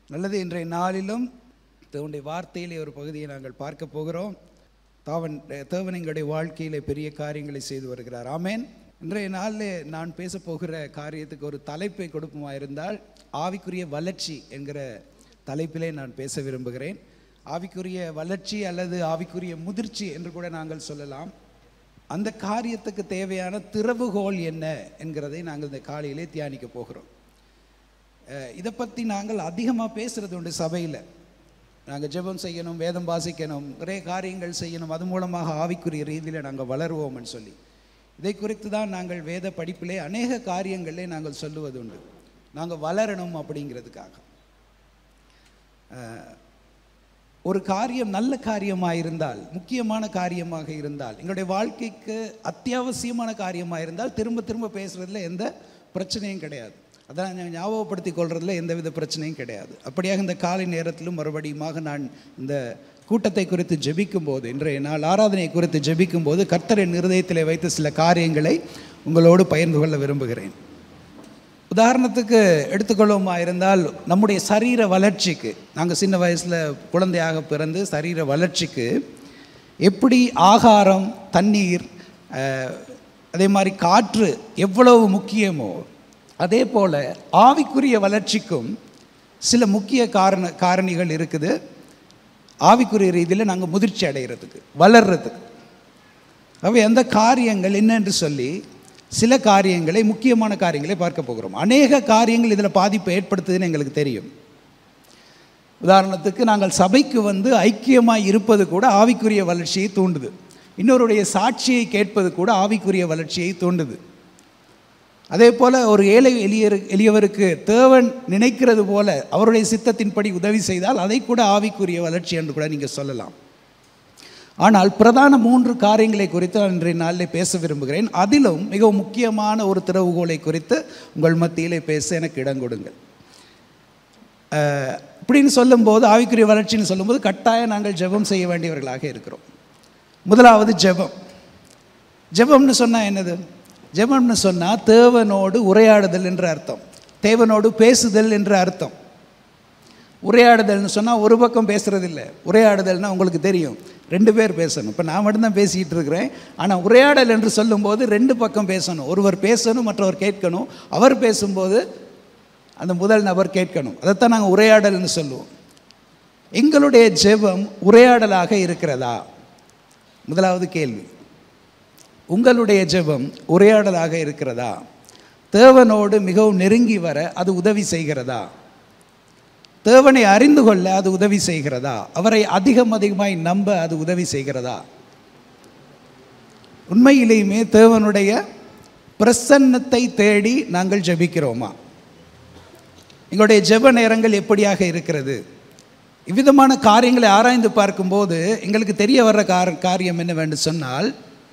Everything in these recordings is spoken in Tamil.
நல்லது இன்றைய நாளிலும் தேவனுடைய வார்த்தையிலே ஒரு பகுதியை நாங்கள் பார்க்க போகிறோம் தாவன் தேவன் எங்களுடைய வாழ்க்கையிலே பெரிய காரியங்களை செய்து வருகிறார் ஆமேன் இன்றைய நாளில் நான் பேச போகிற காரியத்துக்கு ஒரு தலைப்பை கொடுப்புமா இருந்தால் ஆவிக்குரிய வளர்ச்சி என்கிற தலைப்பிலே நான் பேச விரும்புகிறேன் ஆவிக்குரிய வளர்ச்சி அல்லது ஆவிக்குரிய முதிர்ச்சி என்று கூட நாங்கள் சொல்லலாம் அந்த காரியத்துக்கு தேவையான திறவுகோல் என்ன என்கிறதை நாங்கள் இந்த காலையிலே தியானிக்க போகிறோம் அஹ் இதை பற்றி நாங்கள் அதிகமாக பேசுகிறது உண்டு சபையில் நாங்கள் ஜெபம் செய்யணும் வேதம் வாசிக்கணும் நிறைய காரியங்கள் செய்யணும் அது மூலமாக ஆவிக்குரிய ரீதியில் நாங்கள் வளருவோம்னு சொல்லி இதை குறித்து தான் நாங்கள் வேத படிப்பிலே அநேக காரியங்களிலே நாங்கள் சொல்லுவது உண்டு நாங்கள் வளரணும் அப்படிங்கிறதுக்காக அஹ் ஒரு காரியம் நல்ல காரியமாக இருந்தால் முக்கியமான காரியமாக இருந்தால் எங்களுடைய வாழ்க்கைக்கு அத்தியாவசியமான காரியமாக இருந்தால் திரும்ப திரும்ப பேசுகிறதுல எந்த பிரச்சனையும் கிடையாது அதான் நான் ஞாபகப்படுத்திக் கொள்றதுல எந்தவித பிரச்சனையும் கிடையாது அப்படியாக இந்த காலை நேரத்திலும் மறுபடியுமாக நான் இந்த கூட்டத்தை குறித்து ஜெபிக்கும் போது இன்றைய நாள் ஆராதனை குறித்து ஜெபிக்கும் போது கர்த்தரின் இருதயத்திலே வைத்த சில காரியங்களை உங்களோடு பகிர்ந்து கொள்ள விரும்புகிறேன் உதாரணத்துக்கு எடுத்துக்கொள்வோமா இருந்தால் நம்முடைய சரீர வளர்ச்சிக்கு நாங்கள் சின்ன வயசில் குழந்தையாக பிறந்து சரீர வளர்ச்சிக்கு எப்படி ஆகாரம் தண்ணீர் அஹ், அதே மாதிரி காற்று எவ்வளவு முக்கியமோ அதே போல் ஆவிக்குரிய வளர்ச்சிக்கும் சில முக்கிய காரண காரணிகள் இருக்குது ஆவிக்குரிய ரீதியில் நாங்கள் முதிர்ச்சி அடைகிறதுக்கு வளர்றதுக்கு அவை அந்த காரியங்கள் என்னென்று சொல்லி சில காரியங்களை முக்கியமான காரியங்களை பார்க்க போகிறோம் அநேக காரியங்கள் இதில் பாதிப்பை ஏற்படுத்துதுன்னு எங்களுக்கு தெரியும் உதாரணத்துக்கு நாங்கள் சபைக்கு வந்து ஐக்கியமாக இருப்பது கூட ஆவிக்குரிய வளர்ச்சியை தூண்டுது இன்னொருடைய சாட்சியை கேட்பது கூட ஆவிக்குரிய வளர்ச்சியை தூண்டுது அதே போல் ஒரு ஏழை எளியர் எளியவருக்கு தேவன் நினைக்கிறது போல அவருடைய சித்தத்தின்படி உதவி செய்தால் அதை கூட ஆவிக்குரிய வளர்ச்சி என்று கூட நீங்கள் சொல்லலாம் ஆனால் பிரதான மூன்று காரியங்களை குறித்து நான் இன்றைய நாளில் பேச விரும்புகிறேன் அதிலும் மிகவும் முக்கியமான ஒரு திறவுகோலை குறித்து உங்கள் மத்தியிலே பேச எனக்கு இடம் கொடுங்கள் அஹ், இப்படின்னு சொல்லும்போது ஆவிக்குரிய வளர்ச்சின்னு சொல்லும்போது கட்டாயம் நாங்கள் ஜெபம் செய்ய வேண்டியவர்களாக இருக்கிறோம் முதலாவது ஜெபம் ஜெபம்னு சொன்னால் என்னது ஜெபம்னு சொன்னால் தேவனோடு உரையாடுதல் என்ற அர்த்தம் தேவனோடு பேசுதல் என்ற அர்த்தம் உரையாடுதல்னு சொன்னால் ஒரு பக்கம் பேசுறது இல்லை உரையாடுதல்னா உங்களுக்கு தெரியும் ரெண்டு பேர் பேசணும் இப்போ நான் மட்டும்தான் பேசிக்கிட்டு இருக்கிறேன் ஆனால் உரையாடல் என்று சொல்லும்போது ரெண்டு பக்கம் பேசணும் ஒருவர் பேசணும் மற்றவர் கேட்கணும் அவர் பேசும்போது அந்த முதல் நபர் கேட்கணும் அதைத்தான் நாங்கள் உரையாடல்னு சொல்லுவோம் எங்களுடைய ஜெபம் உரையாடலாக இருக்கிறதா முதலாவது கேள்வி உங்களுடைய ஜெபம் உரையாடலாக இருக்கிறதா தேவனோடு மிகவும் நெருங்கி வர அது உதவி செய்கிறதா தேவனை அறிந்து கொள்ள அது உதவி செய்கிறதா அவரை அதிகம் அதிகமாய் நம்ப அது உதவி செய்கிறதா உண்மையிலேயுமே தேவனுடைய பிரசன்னத்தை தேடி நாங்கள் ஜெபிக்கிறோமா எங்களுடைய ஜெப நேரங்கள் எப்படியாக இருக்கிறது இவ்விதமான காரியங்களை ஆராய்ந்து பார்க்கும்போது எங்களுக்கு தெரிய வர்ற கார காரியம் என்னவென்று சொன்னால்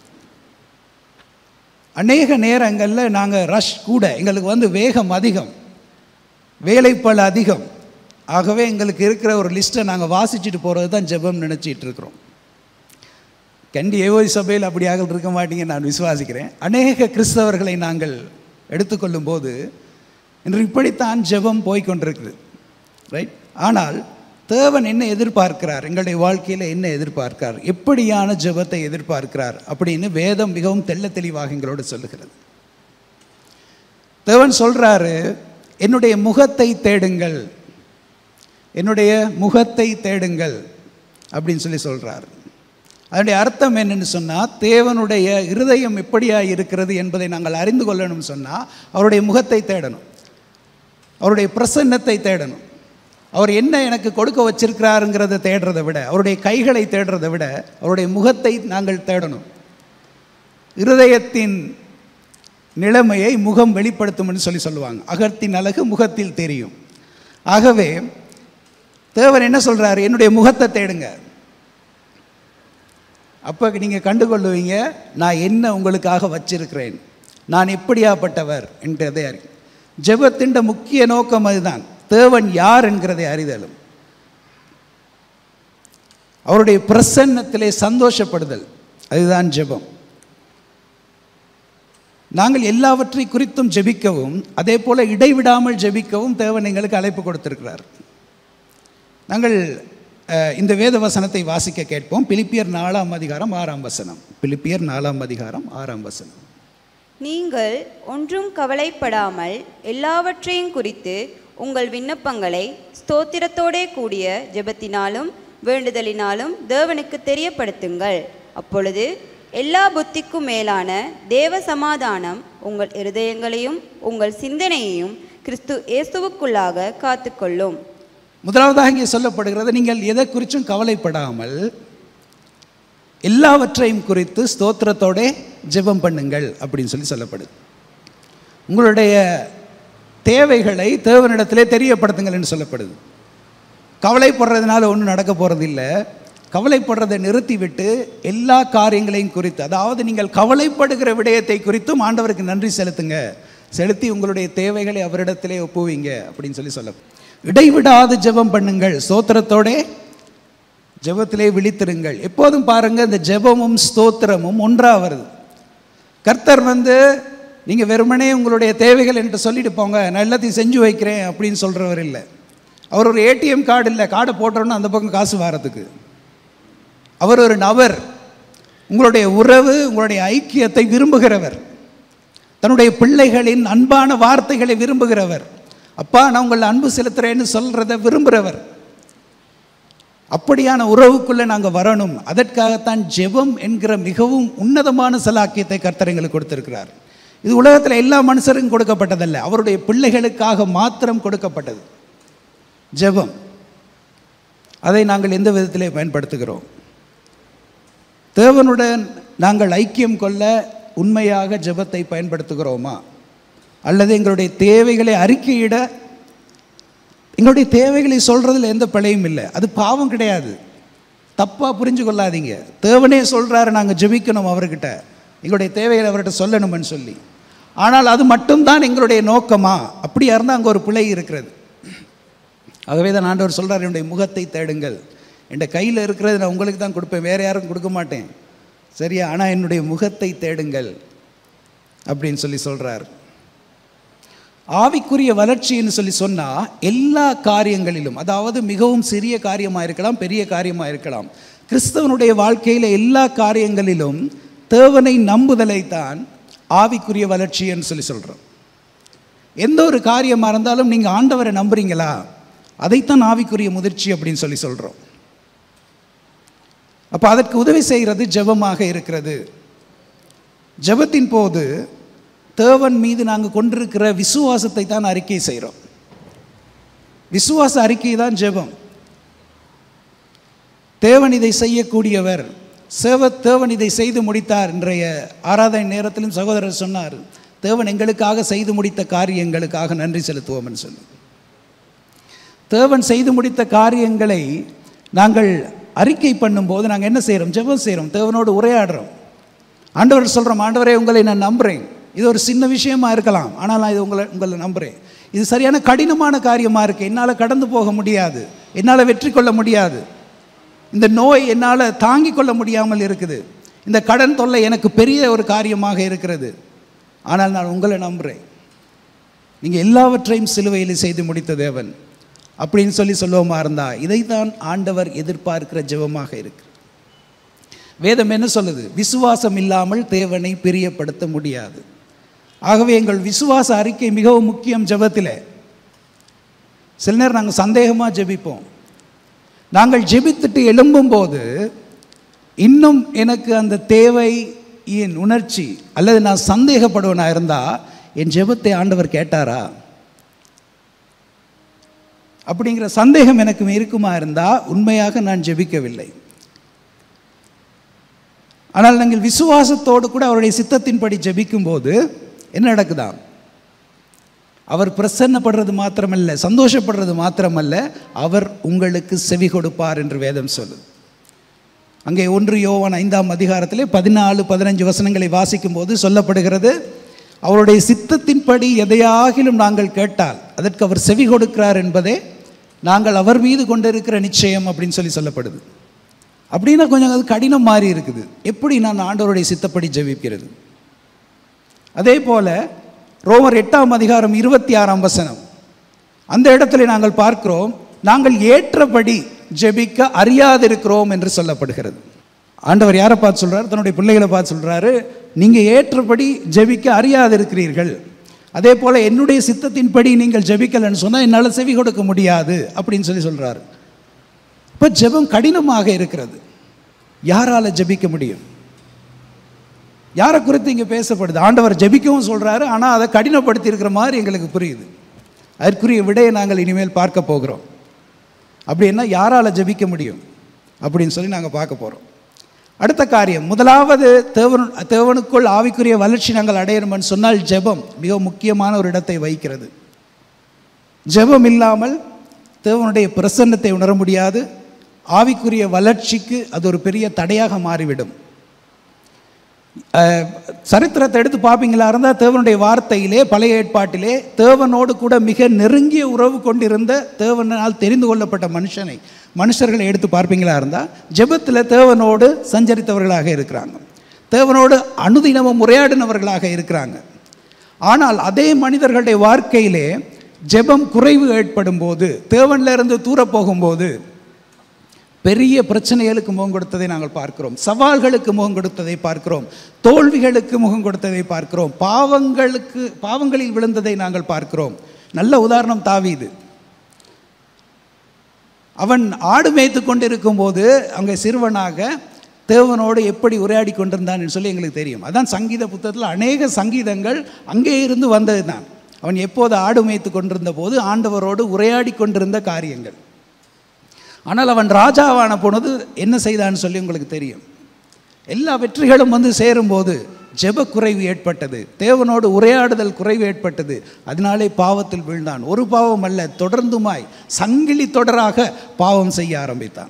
அநேக நேரங்களில் நாங்கள் ரஷ் கூட எங்களுக்கு வந்து வேகம் அதிகம் வேலைப்பள அதிகம் ஆகவே எங்களுக்கு இருக்கிற ஒரு லிஸ்ட்டை நாங்கள் வாசிச்சுட்டு போகிறது தான் ஜெபம் நினச்சிட்டு இருக்கிறோம் கண்டி ஏவோய் சபையில் அப்படியாக இருக்க மாட்டீங்க நான் விசுவாசிக்கிறேன் அநேக கிறிஸ்தவர்களை நாங்கள் எடுத்துக்கொள்ளும் போது இன்று இப்படித்தான் ஜெபம் போய்க்கொண்டிருக்குது ரைட் ஆனால் தேவன் என்ன எதிர்பார்க்கிறார் எங்களுடைய வாழ்க்கையில் என்ன எதிர்பார்க்கிறார் எப்படியான ஜெபத்தை எதிர்பார்க்கிறார் அப்படின்னு வேதம் மிகவும் தெள்ள தெளிவாக எங்களோடு சொல்லுகிறது தேவன் சொல்றாரு என்னுடைய முகத்தை தேடுங்கள் என்னுடைய முகத்தை தேடுங்கள் அப்படின்னு சொல்லி சொல்றார் அதனுடைய அர்த்தம் என்னன்னு சொன்னால் தேவனுடைய இருதயம் எப்படியா இருக்கிறது என்பதை நாங்கள் அறிந்து கொள்ளணும்னு சொன்னால் அவருடைய முகத்தை தேடணும் அவருடைய பிரசன்னத்தை தேடணும் அவர் என்ன எனக்கு கொடுக்க வச்சிருக்கிறாருங்கிறத தேடுறதை விட அவருடைய கைகளை தேடுறதை விட அவருடைய முகத்தை நாங்கள் தேடணும் இருதயத்தின் நிலைமையை முகம் வெளிப்படுத்தும்னு சொல்லி சொல்லுவாங்க அகத்தின் அழகு முகத்தில் தெரியும் ஆகவே தேவன் என்ன சொல்றாரு என்னுடைய முகத்தை தேடுங்க அப்போ நீங்கள் கண்டுகொள்ளுவீங்க நான் என்ன உங்களுக்காக வச்சிருக்கிறேன் நான் எப்படியாப்பட்டவர் என்றதை அறி ஜெபத்தின் முக்கிய நோக்கம் அதுதான் தேவன் யார் என்கிறதை அறிதலும் அவருடைய பிரசன்னத்திலே சந்தோஷப்படுதல் அதுதான் ஜெபம் நாங்கள் எல்லாவற்றை குறித்தும் ஜெபிக்கவும் அதே போல இடைவிடாமல் ஜெபிக்கவும் தேவன் எங்களுக்கு அழைப்பு கொடுத்திருக்கிறார் நாங்கள் அஹ், இந்த வேத வசனத்தை வாசிக்க கேட்போம் பிலிப்பியர் நாலாம் அதிகாரம் ஆறாம் வசனம் பிலிப்பியர் நாலாம் அதிகாரம் ஆறாம் வசனம் நீங்கள் ஒன்றும் கவலைப்படாமல் எல்லாவற்றையும் குறித்து உங்கள் விண்ணப்பங்களை ஸ்தோத்திரத்தோடே கூடிய ஜெபத்தினாலும் வேண்டுதலினாலும் தேவனுக்கு தெரியப்படுத்துங்கள் அப்பொழுது எல்லா புத்திக்கும் மேலான தேவ சமாதானம் உங்கள் இருதயங்களையும் உங்கள் சிந்தனையையும் கிறிஸ்து இயேசுவுக்குள்ளாக காத்துக்கொள்ளும் முதலாவதாக இங்கே சொல்லப்படுகிறது நீங்கள் எதை குறித்தும் கவலைப்படாமல் எல்லாவற்றையும் குறித்து ஸ்தோத்திரத்தோட ஜெபம் பண்ணுங்கள் அப்படின்னு சொல்லி சொல்லப்படுது உங்களுடைய தேவைகளை தேவனிடத்திலே தெரியப்படுத்துங்கள் என்று சொல்லப்படுது கவலைப்படுறதுனால ஒன்றும் நடக்க போகிறதில்ல கவலைப்படுறதை நிறுத்திவிட்டு எல்லா காரியங்களையும் குறித்து அதாவது நீங்கள் கவலைப்படுகிற விடயத்தை குறித்தும் ஆண்டவருக்கு நன்றி செலுத்துங்க செலுத்தி உங்களுடைய தேவைகளை அவரிடத்திலே ஒப்புவீங்க அப்படின்னு சொல்லி சொல்ல இடைவிடாது ஜெபம் பண்ணுங்கள் ஸ்தோத்திரத்தோட ஜெபத்திலே விழித்திருங்கள் எப்போதும் பாருங்க இந்த ஜெபமும் ஸ்தோத்திரமும் ஒன்றா வருது கர்த்தர் வந்து நீங்கள் வெறுமனே உங்களுடைய தேவைகள் என்று சொல்லிட்டு போங்க நான் எல்லாத்தையும் செஞ்சு வைக்கிறேன் அப்படின்னு சொல்கிறவர் இல்லை அவர் ஒரு ஏடிஎம் கார்டு இல்லை கார்டை போட்டோன்னா அந்த பக்கம் காசு வாரத்துக்கு அவர் ஒரு நபர் உங்களுடைய உறவு உங்களுடைய ஐக்கியத்தை விரும்புகிறவர் தன்னுடைய பிள்ளைகளின் அன்பான வார்த்தைகளை விரும்புகிறவர் அப்பா நான் உங்களை அன்பு செலுத்துறேன்னு சொல்கிறத விரும்புகிறவர் அப்படியான உறவுக்குள்ளே நாங்கள் வரணும் அதற்காகத்தான் ஜெபம் என்கிற மிகவும் உன்னதமான சலாக்கியத்தை கர்த்தர் எங்களுக்கு கொடுத்திருக்கிறார் இது உலகத்தில் எல்லா மனுஷருக்கும் கொடுக்கப்பட்டதல்ல அவருடைய பிள்ளைகளுக்காக மாத்திரம் கொடுக்கப்பட்டது ஜெபம் அதை நாங்கள் எந்த விதத்திலே பயன்படுத்துகிறோம் தேவனுடன் நாங்கள் ஐக்கியம் கொள்ள உண்மையாக ஜெபத்தை பயன்படுத்துகிறோமா அல்லது எங்களுடைய தேவைகளை அறிக்கையிட எங்களுடைய தேவைகளை சொல்கிறதுல எந்த பிழையும் இல்லை அது பாவம் கிடையாது தப்பாக புரிஞ்சு கொள்ளாதீங்க தேவனே சொல்கிறாரு நாங்கள் ஜெபிக்கணும் அவர்கிட்ட எங்களுடைய தேவைகளை அவர்கிட்ட சொல்லணும்னு சொல்லி ஆனால் அது மட்டும்தான் எங்களுடைய நோக்கமா அப்படியா இருந்தால் அங்கே ஒரு பிழை இருக்கிறது ஆகவே தான் ஆண்டவர் சொல்கிறார் என்னுடைய முகத்தை தேடுங்கள் என் கையில் இருக்கிறது நான் உங்களுக்கு தான் கொடுப்பேன் வேறு யாரும் கொடுக்க மாட்டேன் சரியா ஆனால் என்னுடைய முகத்தை தேடுங்கள் அப்படின்னு சொல்லி சொல்கிறார் ஆவிக்குரிய வளர்ச்சின்னு சொல்லி சொன்னால் எல்லா காரியங்களிலும் அதாவது மிகவும் சிறிய காரியமாக இருக்கலாம் பெரிய காரியமாக இருக்கலாம் கிறிஸ்தவனுடைய வாழ்க்கையில் எல்லா காரியங்களிலும் தேவனை நம்புதலைத்தான் ஆவிக்குரிய வளர்ச்சின்னு சொல்லி சொல்கிறோம் எந்த ஒரு காரியமாக இருந்தாலும் நீங்கள் ஆண்டவரை நம்புறீங்களா அதைத்தான் ஆவிக்குரிய முதிர்ச்சி அப்படின்னு சொல்லி சொல்கிறோம் அப்போ அதற்கு உதவி செய்கிறது ஜெபமாக இருக்கிறது ஜெபத்தின் போது தேவன் மீது நாங்கள் கொண்டிருக்கிற விசுவாசத்தை தான் அறிக்கை செய்கிறோம் விசுவாச அறிக்கை தான் ஜெபம் தேவன் இதை செய்யக்கூடியவர் சேவ தேவன் இதை செய்து முடித்தார் இன்றைய ஆராதனை நேரத்திலும் சகோதரர் சொன்னார் தேவன் எங்களுக்காக செய்து முடித்த காரியங்களுக்காக நன்றி செலுத்துவோம்னு சொல்லி தேவன் செய்து முடித்த காரியங்களை நாங்கள் அறிக்கை பண்ணும்போது நாங்கள் என்ன செய்கிறோம் ஜெபம் செய்கிறோம் தேவனோடு உரையாடுறோம் ஆண்டவர் சொல்கிறோம் ஆண்டவரே உங்களை நான் நம்புகிறேன் இது ஒரு சின்ன விஷயமா இருக்கலாம் ஆனால் நான் இது உங்களை உங்களை நம்புகிறேன் இது சரியான கடினமான காரியமாக இருக்குது என்னால் கடந்து போக முடியாது என்னால் வெற்றி கொள்ள முடியாது இந்த நோய் என்னால் தாங்கிக் கொள்ள முடியாமல் இருக்குது இந்த கடன் தொல்லை எனக்கு பெரிய ஒரு காரியமாக இருக்கிறது ஆனால் நான் உங்களை நம்புகிறேன் நீங்கள் எல்லாவற்றையும் சிலுவையில் செய்து முடித்த தேவன் அப்படின்னு சொல்லி சொல்லுவோமா இருந்தா இதைத்தான் ஆண்டவர் எதிர்பார்க்கிற ஜெபமாக இருக்கு வேதம் என்ன சொல்லுது விசுவாசம் இல்லாமல் தேவனை பிரியப்படுத்த முடியாது ஆகவே எங்கள் விசுவாச அறிக்கை மிகவும் முக்கியம் ஜெபத்தில் சில நேரம் நாங்கள் சந்தேகமாக ஜெபிப்போம் நாங்கள் ஜெபித்துட்டு எழும்பும்போது இன்னும் எனக்கு அந்த தேவை என் உணர்ச்சி அல்லது நான் சந்தேகப்படுவனா இருந்தால் என் ஜெபத்தை ஆண்டவர் கேட்டாரா அப்படிங்கிற சந்தேகம் எனக்கு இருக்குமா இருந்தால் உண்மையாக நான் ஜெபிக்கவில்லை ஆனால் நாங்கள் விசுவாசத்தோடு கூட அவருடைய சித்தத்தின்படி ஜெபிக்கும்போது என்ன நடக்குதா அவர் பிரசன்னப்படுறது மாத்திரமல்ல சந்தோஷப்படுறது மாத்திரமல்ல அவர் உங்களுக்கு செவி கொடுப்பார் என்று வேதம் சொல்லுது அங்கே ஒன்று யோவான் ஐந்தாம் அதிகாரத்திலே பதினாலு பதினஞ்சு வசனங்களை வாசிக்கும்போது சொல்லப்படுகிறது அவருடைய சித்தத்தின்படி எதையாகிலும் நாங்கள் கேட்டால் அதற்கு அவர் செவி கொடுக்கிறார் என்பதே நாங்கள் அவர் மீது கொண்டிருக்கிற நிச்சயம் அப்படின்னு சொல்லி சொல்லப்படுது அப்படின்னா கொஞ்சம் அது கடினம் மாறி இருக்குது எப்படி நான் ஆண்டவருடைய சித்தப்படி ஜெபிக்கிறது அதே போல ரோமர் எட்டாம் அதிகாரம் இருபத்தி ஆறாம் வசனம் அந்த இடத்துல நாங்கள் பார்க்கிறோம் நாங்கள் ஏற்றபடி ஜெபிக்க அறியாதிருக்கிறோம் என்று சொல்லப்படுகிறது ஆண்டவர் யாரை பார்த்து சொல்றாரு தன்னுடைய பிள்ளைகளை பார்த்து சொல்றாரு நீங்க ஏற்றபடி ஜெபிக்க அறியாதிருக்கிறீர்கள் அதே போல என்னுடைய சித்தத்தின்படி நீங்கள் ஜெபிக்கலன்னு சொன்னா என்னால் செவி கொடுக்க முடியாது அப்படின்னு சொல்லி சொல்றாரு இப்போ ஜெபம் கடினமாக இருக்கிறது யாரால ஜெபிக்க முடியும் யாரை குறித்து இங்கே பேசப்படுது ஆண்டவர் ஜெபிக்கவும் சொல்றாரு ஆனால் அதை கடினப்படுத்தி இருக்கிற மாதிரி எங்களுக்கு புரியுது அதற்குரிய விடையை நாங்கள் இனிமேல் பார்க்க போகிறோம் அப்படின்னா யாரால ஜெபிக்க முடியும் அப்படின்னு சொல்லி நாங்கள் பார்க்க போகிறோம் அடுத்த காரியம் முதலாவது தேவன் தேவனுக்குள் ஆவிக்குரிய வளர்ச்சி நாங்கள் அடையணும்னு சொன்னால் ஜெபம் மிக முக்கியமான ஒரு இடத்தை வகிக்கிறது ஜெபம் இல்லாமல் தேவனுடைய பிரசன்னத்தை உணர முடியாது ஆவிக்குரிய வளர்ச்சிக்கு அது ஒரு பெரிய தடையாக மாறிவிடும் அஹ், சரித்திரத்தை எடுத்து பார்ப்பீங்களா இருந்தால் தேவனுடைய வார்த்தையிலே பழைய ஏற்பாட்டிலே தேவனோடு கூட மிக நெருங்கிய உறவு கொண்டிருந்த தேவனால் தெரிந்து கொள்ளப்பட்ட மனுஷனை மனுஷர்களை எடுத்து பார்ப்பீங்களா இருந்தால் ஜெபத்தில் தேவனோடு சஞ்சரித்தவர்களாக இருக்கிறாங்க தேவனோடு அனுதினமும் உரையாடினவர்களாக இருக்கிறாங்க ஆனால் அதே மனிதர்களுடைய வாழ்க்கையிலே ஜெபம் குறைவு ஏற்படும் போது தேவன்ல இருந்து தூர போகும்போது பெரிய பிரச்சனைகளுக்கு முகம் கொடுத்ததை நாங்கள் பார்க்கிறோம் சவால்களுக்கு முகம் கொடுத்ததை பார்க்கிறோம் தோல்விகளுக்கு முகம் கொடுத்ததை பார்க்கிறோம் பாவங்களுக்கு பாவங்களில் விழுந்ததை நாங்கள் பார்க்கிறோம் நல்ல உதாரணம் தாவீது அவன் ஆடு மேய்த்து கொண்டிருக்கும் போது அங்கே சிறுவனாக தேவனோடு எப்படி உரையாடி கொண்டிருந்தான்னு சொல்லி எங்களுக்கு தெரியும் அதான் சங்கீத புத்தகத்தில் அநேக சங்கீதங்கள் அங்கே இருந்து வந்தது தான் அவன் எப்போது ஆடு மேய்த்து கொண்டிருந்த போது ஆண்டவரோடு உரையாடி கொண்டிருந்த காரியங்கள் ஆனால் அவன் ராஜாவான போனது என்ன செய்தான்னு சொல்லி உங்களுக்கு தெரியும் எல்லா வெற்றிகளும் வந்து சேரும்போது ஜெப குறைவு ஏற்பட்டது தேவனோடு உரையாடுதல் குறைவு ஏற்பட்டது அதனாலே பாவத்தில் வீழ்ந்தான் ஒரு பாவம் அல்ல தொடர்ந்துமாய் சங்கிலி தொடராக பாவம் செய்ய ஆரம்பித்தான்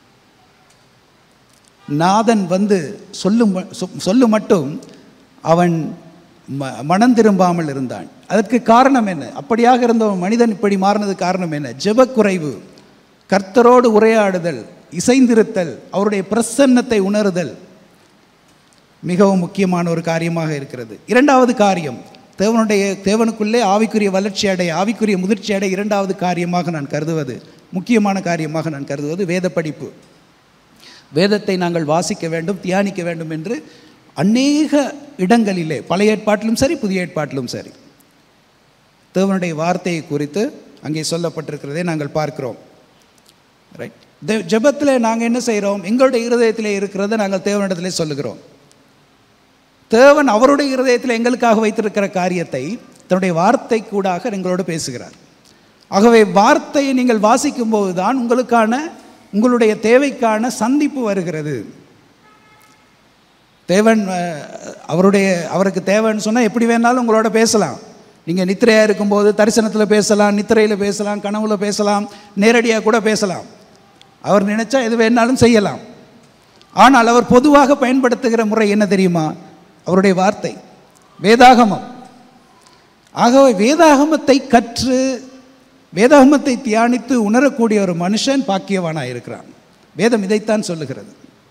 நாதன் வந்து சொல்லும் ம- சொ- சொல்லு மட்டும் அவன் ம மனம் திரும்பாமல் இருந்தான் அதற்கு காரணம் என்ன அப்படியாக இருந்த ஒரு மனிதன் இப்படி மாறினதுக்கு காரணம் என்ன ஜெபக்குறைவு கர்த்தரோடு உரையாடுதல் இசைந்திருத்தல் அவருடைய பிரசன்னத்தை உணருதல் மிகவும் முக்கியமான ஒரு காரியமாக இருக்கிறது இரண்டாவது காரியம் தேவனுடைய தேவனுக்குள்ளே ஆவிக்குரிய வளர்ச்சி அடைய ஆவிக்குரிய முதிர்ச்சி அடைய இரண்டாவது காரியமாக நான் கருதுவது முக்கியமான காரியமாக நான் கருதுவது வேத படிப்பு வேதத்தை நாங்கள் வாசிக்க வேண்டும் தியானிக்க வேண்டும் என்று அநேக இடங்களிலே பழைய ஏற்பாட்டிலும் சரி புதிய ஏற்பாட்டிலும் சரி தேவனுடைய வார்த்தையை குறித்து அங்கே சொல்லப்பட்டிருக்கிறதை நாங்கள் பார்க்கிறோம் ரைட் ஜெபத்தில் நாங்கள் என்ன செய்கிறோம் எங்களுடைய இருதயத்திலே இருக்கிறத நாங்கள் தேவனிடத்திலே சொல்லுகிறோம் தேவன் அவருடைய இருதயத்தில் எங்களுக்காக வைத்திருக்கிற காரியத்தை தன்னுடைய வார்த்தை கூடாக எங்களோடு பேசுகிறார் ஆகவே வார்த்தையை நீங்கள் வாசிக்கும் போது தான் உங்களுக்கான உங்களுடைய தேவைக்கான சந்திப்பு வருகிறது தேவன் அஹ், அவருடைய அவருக்கு தேவைன்னு சொன்னால் எப்படி வேணாலும் உங்களோட பேசலாம் நீங்கள் நித்திரையாக இருக்கும்போது தரிசனத்தில் பேசலாம் நித்திரையில் பேசலாம் கனவுல பேசலாம் நேரடியாக கூட பேசலாம் அவர் நினைச்சா எது வேணாலும் செய்யலாம் ஆனால் அவர் பொதுவாக பயன்படுத்துகிற முறை என்ன தெரியுமா அவருடைய வார்த்தை வேதாகமம் ஆகவே வேதாகமத்தை கற்று வேதாகமத்தை தியானித்து உணரக்கூடிய ஒரு மனுஷன் பாக்கியவானாக இருக்கிறான் வேதம் இதைத்தான் சொல்லுகிறது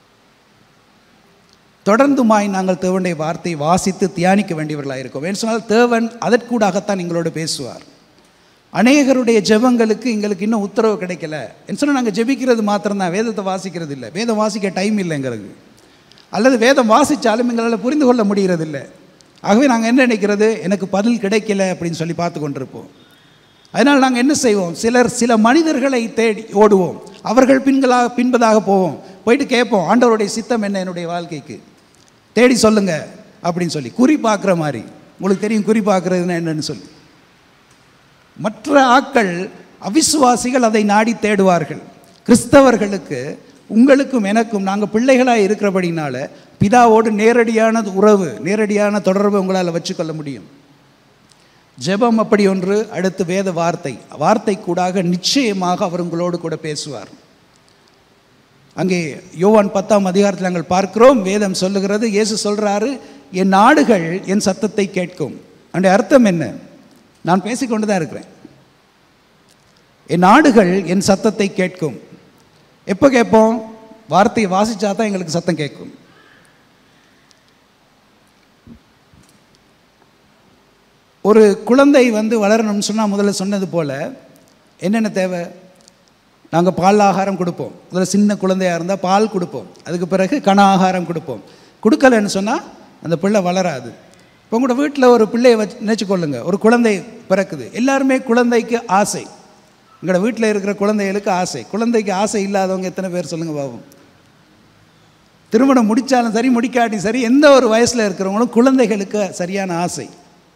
தொடர்ந்துமாய் நாங்கள் தேவனுடைய வார்த்தையை வாசித்து தியானிக்க வேண்டியவர்களாக இருக்கோம் ஏன்னு சொன்னால் தேவன் அதற்கூடாகத்தான் எங்களோடு பேசுவார் அநேகருடைய ஜெபங்களுக்கு எங்களுக்கு இன்னும் உத்தரவு கிடைக்கல என்ன சொன்னால் நாங்கள் ஜெபிக்கிறது மாத்திரம்தான் வேதத்தை வாசிக்கிறது இல்லை வேதம் வாசிக்க டைம் இல்லை எங்களுக்கு அல்லது வேதம் வாசித்தாலும் எங்களால் புரிந்து கொள்ள முடிகிறதில்லை ஆகவே நாங்கள் என்ன நினைக்கிறது எனக்கு பதில் கிடைக்கல அப்படின்னு சொல்லி பார்த்து கொண்டிருப்போம் அதனால் நாங்கள் என்ன செய்வோம் சிலர் சில மனிதர்களை தேடி ஓடுவோம் அவர்கள் பின்களாக பின்பதாக போவோம் போயிட்டு கேட்போம் ஆண்டவருடைய சித்தம் என்ன என்னுடைய வாழ்க்கைக்கு தேடி சொல்லுங்க அப்படின்னு சொல்லி குறி பார்க்குற மாதிரி உங்களுக்கு தெரியும் குறி பார்க்குறதுன்னா என்னன்னு சொல்லி மற்ற ஆட்கள் அவிசுவாசிகள் அதை நாடி தேடுவார்கள் கிறிஸ்தவர்களுக்கு உங்களுக்கும் எனக்கும் நாங்கள் பிள்ளைகளாக இருக்கிறபடினால பிதாவோடு நேரடியான உறவு நேரடியான தொடர்பு உங்களால் வச்சுக்கொள்ள முடியும் ஜெபம் அப்படி ஒன்று அடுத்து வேத வார்த்தை வார்த்தை கூடாக நிச்சயமாக அவர் உங்களோடு கூட பேசுவார் அங்கே யோவான் பத்தாம் அதிகாரத்தில் நாங்கள் பார்க்கிறோம் வேதம் சொல்லுகிறது இயேசு சொல்றாரு என் நாடுகள் என் சத்தத்தை கேட்கும் அதனுடைய அர்த்தம் என்ன நான் பேசிக்கொண்டு தான் இருக்கிறேன் என் நாடுகள் என் சத்தத்தை கேட்கும் எப்போ கேட்போம் வார்த்தையை வாசிச்சா தான் எங்களுக்கு சத்தம் கேட்கும் ஒரு குழந்தை வந்து வளரணும்னு சொன்னால் முதல்ல சொன்னது போல் என்னென்ன தேவை நாங்கள் பால் ஆகாரம் கொடுப்போம் அதில் சின்ன குழந்தையாக இருந்தால் பால் கொடுப்போம் அதுக்கு பிறகு கன ஆகாரம் கொடுப்போம் கொடுக்கலன்னு சொன்னால் அந்த பிள்ளை வளராது இப்போ உங்களோட வீட்டில் ஒரு பிள்ளையை வச்சு நினச்சிக்கொள்ளுங்க ஒரு குழந்தை பிறக்குது எல்லாருமே குழந்தைக்கு ஆசை எங்களோட வீட்டில் இருக்கிற குழந்தைகளுக்கு ஆசை குழந்தைக்கு ஆசை இல்லாதவங்க எத்தனை பேர் சொல்லுங்கள் பாவம் திருமணம் முடித்தாலும் சரி முடிக்காட்டி சரி எந்த ஒரு வயசில் இருக்கிறவங்களும் குழந்தைகளுக்கு சரியான ஆசை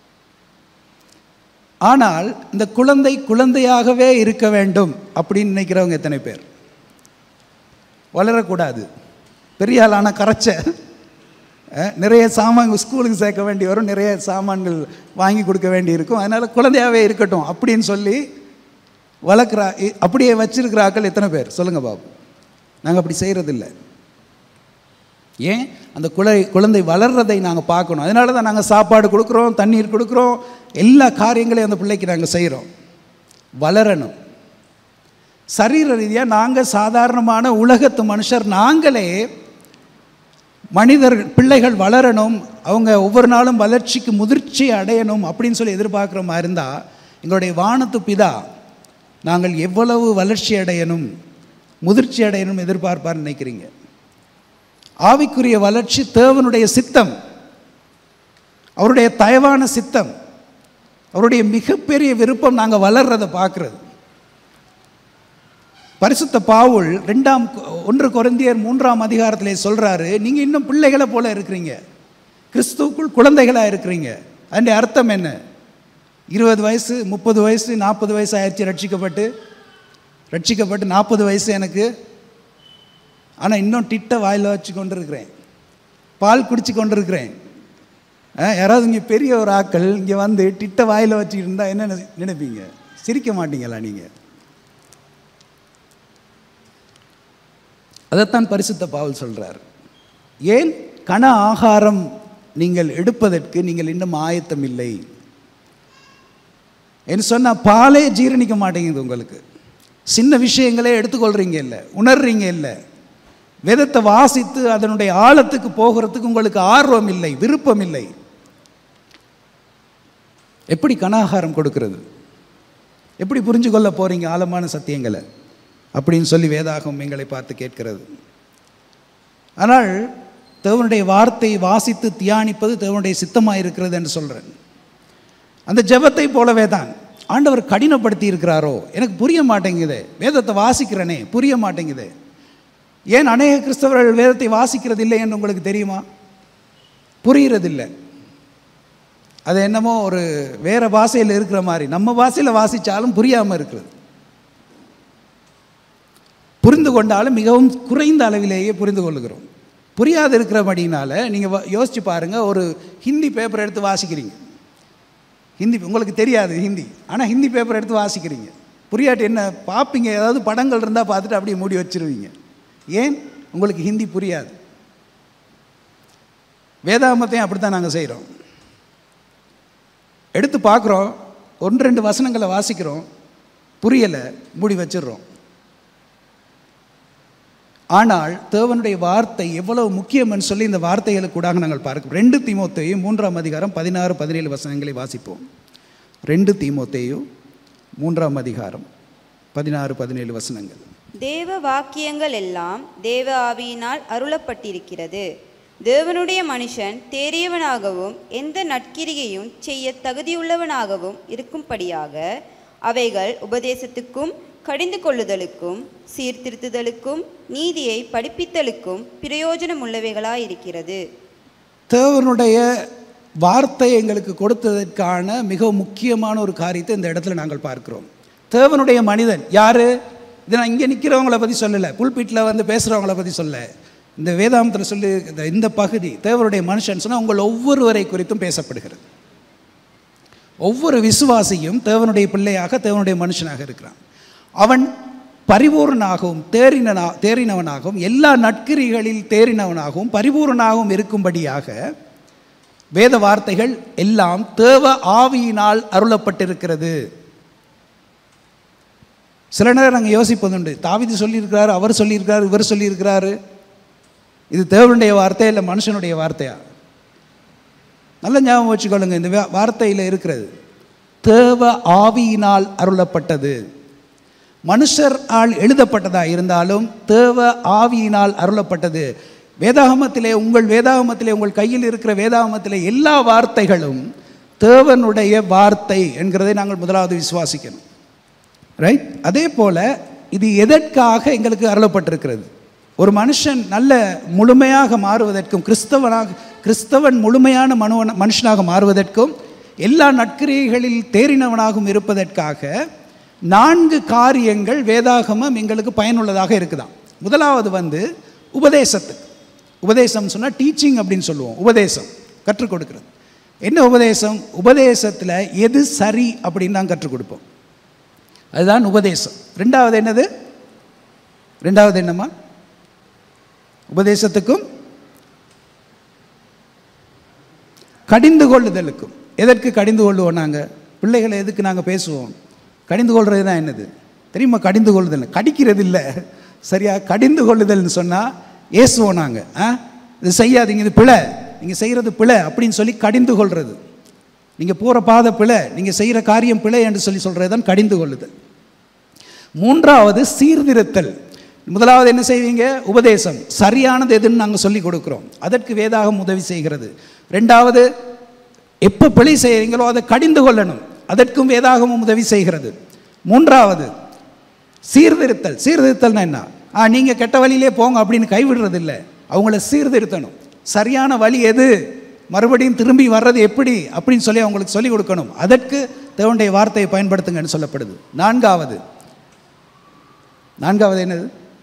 ஆனால் இந்த குழந்தை குழந்தையாகவே இருக்க வேண்டும் அப்படின்னு நினைக்கிறவங்க எத்தனை பேர் வளரக்கூடாது பெரிய ஆளான கரைச்ச அஹ், நிறைய சாமான் ஸ்கூலுக்கு சேர்க்க வேண்டி வரும் நிறைய சாமான்கள் வாங்கி கொடுக்க வேண்டி இருக்கும் அதனால் குழந்தையாகவே இருக்கட்டும் அப்படின்னு சொல்லி வளர்க்குறா இ- அப்படியே வச்சிருக்கிற ஆட்கள் எத்தனை பேர் சொல்லுங்கள் பாபு நாங்கள் அப்படி செய்கிறதில்ல ஏன் அந்த குழை குழந்தை வளர்றதை நாங்கள் பார்க்கணும் அதனால தான் நாங்கள் சாப்பாடு கொடுக்குறோம் தண்ணீர் கொடுக்குறோம் எல்லா காரியங்களையும் அந்த பிள்ளைக்கு நாங்கள் செய்கிறோம் வளரணும் சரீர ரீதியாக நாங்கள் சாதாரணமான உலகத்து மனுஷர் நாங்களே மனிதர் பிள்ளைகள் வளரணும் அவங்க ஒவ்வொரு நாளும் வளர்ச்சிக்கு முதிர்ச்சி அடையணும் அப்படின்னு சொல்லி எதிர்பார்க்குற மாதிரி இருந்தால் எங்களுடைய வானத்து பிதா நாங்கள் எவ்வளவு வளர்ச்சி அடையணும் முதிர்ச்சி அடையணும் எதிர்பார்ப்பார்னு நினைக்கிறீங்க ஆவிக்குரிய வளர்ச்சி தேவனுடைய சித்தம் அவருடைய தயவான சித்தம் அவருடைய மிகப்பெரிய விருப்பம் நாங்கள் வளர்றதை பார்க்குறது பரிசுத்த பாவுல் ரெண்டாம் கொ- ஒன்று கொரிந்தியர் மூன்றாம் அதிகாரத்திலே சொல்கிறாரு நீங்கள் இன்னும் பிள்ளைகளை போல இருக்கிறீங்க கிறிஸ்துவுக்குள் குழந்தைகளாக இருக்கிறீங்க அதனுடைய அர்த்தம் என்ன இருபது வயசு முப்பது வயசு நாற்பது வயசு ஆயிடுச்சு ரட்சிக்கப்பட்டு ரட்சிக்கப்பட்டு நாற்பது வயசு எனக்கு ஆனால் இன்னும் டிட்ட வாயில் வச்சு கொண்டு இருக்கிறேன் பால் குடிச்சு கொண்டு இருக்கிறேன் ஆ, யாராவது இங்கே பெரிய ஒரு ஆக்கள் இங்கே வந்து டிட்ட வாயில் வச்சுக்கிட்டு இருந்தால் என்ன நினை- நினைப்பீங்க சிரிக்க மாட்டீங்களா நீங்கள் அதைத்தான் பரிசுத்த பாவல் சொல்றார் ஏன் கன ஆகாரம் நீங்கள் எடுப்பதற்கு நீங்கள் இன்னும் ஆயத்தம் இல்லை என்று சொன்னால் பாலே ஜீரணிக்க மாட்டேங்குது உங்களுக்கு சின்ன விஷயங்களே எடுத்துக்கொள்றீங்க இல்லை உணர்றீங்க இல்லை வேதத்தை வாசித்து அதனுடைய ஆழத்துக்கு போகிறதுக்கு உங்களுக்கு ஆர்வம் இல்லை விருப்பம் இல்லை எப்படி கனாகாரம் கொடுக்கிறது எப்படி புரிஞ்சு கொள்ள போறீங்க ஆழமான சத்தியங்களை அப்படின்னு சொல்லி வேதாகம் எங்களை பார்த்து கேட்கிறது ஆனால் தேவனுடைய வார்த்தையை வாசித்து தியானிப்பது தேவனுடைய சித்தமாக இருக்கிறது என்று சொல்கிறேன் அந்த ஜெபத்தை போலவே தான் ஆண்டவர் கடினப்படுத்தி இருக்கிறாரோ எனக்கு புரிய மாட்டேங்குதே வேதத்தை வாசிக்கிறனே புரிய மாட்டேங்குதே ஏன் அநேக கிறிஸ்தவர்கள் வேதத்தை வாசிக்கிறது இல்லை என்று உங்களுக்கு தெரியுமா புரிகிறதில்லை அது என்னமோ ஒரு வேற பாஷையில் இருக்கிற மாதிரி நம்ம பாஷையில் வாசித்தாலும் புரியாமல் இருக்கிறது புரிந்து கொண்டாலும் மிகவும் குறைந்த அளவிலேயே புரிந்து கொள்ளுகிறோம் புரியாது இருக்கிறபடினால நீங்கள் யோசிச்சு பாருங்கள் ஒரு ஹிந்தி பேப்பர் எடுத்து வாசிக்கிறீங்க ஹிந்தி உங்களுக்கு தெரியாது ஹிந்தி ஆனால் ஹிந்தி பேப்பர் எடுத்து வாசிக்கிறீங்க புரியாட்டி என்ன பார்ப்பீங்க ஏதாவது படங்கள் இருந்தால் பார்த்துட்டு அப்படியே மூடி வச்சிருவீங்க ஏன் உங்களுக்கு ஹிந்தி புரியாது வேதாகமத்தையும் அப்படி தான் நாங்கள் செய்கிறோம் எடுத்து பார்க்குறோம் ஒன்று ரெண்டு வசனங்களை வாசிக்கிறோம் புரியலை மூடி வச்சிடுறோம் ஆனால் தேவனுடைய வார்த்தை எவ்வளவு முக்கியம்னு சொல்லி இந்த வார்த்தைகளுக்கு கூட நாங்கள் பார்க்கிறோம் ரெண்டு தீமோத்தேயும் மூன்றாம் அதிகாரம் பதினாறு பதினேழு வசனங்களை வாசிப்போம் ரெண்டு தீமோத்தேயும் மூன்றாம் அதிகாரம் பதினாறு பதினேழு வசனங்கள் தேவ வாக்கியங்கள் எல்லாம் தேவ ஆவியினால் அருளப்பட்டிருக்கிறது தேவனுடைய மனுஷன் தேறியவனாகவும் எந்த நற்கிரியையும் செய்ய தகுதியுள்ளவனாகவும் இருக்கும்படியாக அவைகள் உபதேசத்துக்கும் கடிந்து கொள்ளுதலுக்கும் சீர்திருத்துதலுக்கும் நீதியை படிப்பித்தலுக்கும் பிரயோஜனமுள்ளவைகளாயிருக்கிறது தேவனுடைய வார்த்தை எங்களுக்கு கொடுத்ததற்கான மிக முக்கியமான ஒரு காரியத்தை இந்த இடத்துல நாங்கள் பார்க்கிறோம் தேவனுடைய மனிதன் யார் இது நான் இங்கே நிற்கிறவங்கள பற்றி சொல்லலை புல்பீட்டில் வந்து பேசுகிறவங்கள பற்றி சொல்ல இந்த வேதாந்தத்தில் சொல்லி இந்த இந்த பகுதி தேவனுடைய மனுஷன் சொன்னால் உங்கள் ஒவ்வொருவரை குறித்தும் பேசப்படுகிறது ஒவ்வொரு விசுவாசியும் தேவனுடைய பிள்ளையாக தேவனுடைய மனுஷனாக இருக்கிறான் அவன் பரிபூர்ணனாகவும் தேறினனா தேறினவனாகவும் எல்லா நட்கிரிகளில் தேறினவனாகவும் பரிபூர்ணனாகவும் இருக்கும்படியாக வேத வார்த்தைகள் எல்லாம் தேவ ஆவியினால் அருளப்பட்டிருக்கிறது சில நேரம் நாங்கள் யோசிப்பதுண்டு தாவிது சொல்லியிருக்கிறாரு அவர் சொல்லியிருக்கிறாரு இவர் சொல்லியிருக்கிறாரு இது தேவனுடைய வார்த்தை இல்லை மனுஷனுடைய வார்த்தையா நல்ல ஞாபகம் வச்சுக்கொள்ளுங்க இந்த வா- வார்த்தையில் இருக்கிறது தேவ ஆவியினால் அருளப்பட்டது மனுஷர் ஆள் எழுதப்பட்டதாக இருந்தாலும் தேவ ஆவியினால் அருளப்பட்டது வேதாகமத்திலே உங்கள் வேதாகமத்திலே உங்கள் கையில் இருக்கிற வேதாகமத்திலே எல்லா வார்த்தைகளும் தேவனுடைய வார்த்தை என்கிறதை நாங்கள் முதலாவது விசுவாசிக்கணும் ரைட் அதே போல் இது எதற்காக எங்களுக்கு அருளப்பட்டிருக்கிறது ஒரு மனுஷன் நல்ல முழுமையாக மாறுவதற்கும் கிறிஸ்தவனாக கிறிஸ்தவன் முழுமையான மனுவன மனுஷனாக மாறுவதற்கும் எல்லா நற்கிரியைகளில் தேறினவனாகவும் இருப்பதற்காக நான்கு காரியங்கள் வேதாகமம் எங்களுக்கு பயனுள்ளதாக இருக்குதாம் முதலாவது வந்து உபதேசத்துக்கு உபதேசம் சொன்னால் டீச்சிங் அப்படின்னு சொல்லுவோம் உபதேசம் கற்றுக் கொடுக்கிறது என்ன உபதேசம் உபதேசத்தில் எது சரி அப்படின்னு தான் கற்றுக் கொடுப்போம் அதுதான் உபதேசம் ரெண்டாவது என்னது ரெண்டாவது என்னம்மா உபதேசத்துக்கும் கடிந்து கொள்ளுதலுக்கும் எதற்கு கடிந்து கொள்ளுவோம் நாங்கள் பிள்ளைகளை எதுக்கு நாங்கள் பேசுவோம் கடிந்து கொள்வது தான் என்னது தெரியுமா கடிந்து கொள்ளுதல் கடிக்கிறது இல்லை சரியா கடிந்து கொள்ளுதல்னு சொன்னால் ஏசுவோம் நாங்கள் ஆ இது செய்யாதீங்க இது பிழை நீங்கள் செய்கிறது பிழை அப்படின்னு சொல்லி கடிந்து கொள்வது நீங்கள் போகிற பாதை பிழை நீங்கள் செய்கிற காரியம் பிழை என்று சொல்லி சொல்கிறது தான் கடிந்து கொள்ளுதல் மூன்றாவது சீர்திருத்தல் முதலாவது என்ன செய்வீங்க உபதேசம் சரியானது எதுன்னு நாங்கள் சொல்லி கொடுக்குறோம் அதற்கு வேதாகம் உதவி செய்கிறது ரெண்டாவது எப்போ பிழை செய்கிறீங்களோ அதை கடிந்து கொள்ளணும் அதற்கும் வேதாகமும் உதவி செய்கிறது மூன்றாவது சீர்திருத்தல் சீர்திருத்தல்னா என்ன ஆ நீங்கள் கெட்ட வழியிலே போங்க அப்படின்னு கைவிடுறது இல்லை அவங்கள சீர்திருத்தணும் சரியான வழி எது மறுபடியும் திரும்பி வர்றது எப்படி அப்படின்னு சொல்லி அவங்களுக்கு சொல்லிக் கொடுக்கணும் அதற்கு தேவனுடைய வார்த்தையை பயன்படுத்துங்கன்னு சொல்லப்படுது நான்காவது நான்காவது என்னது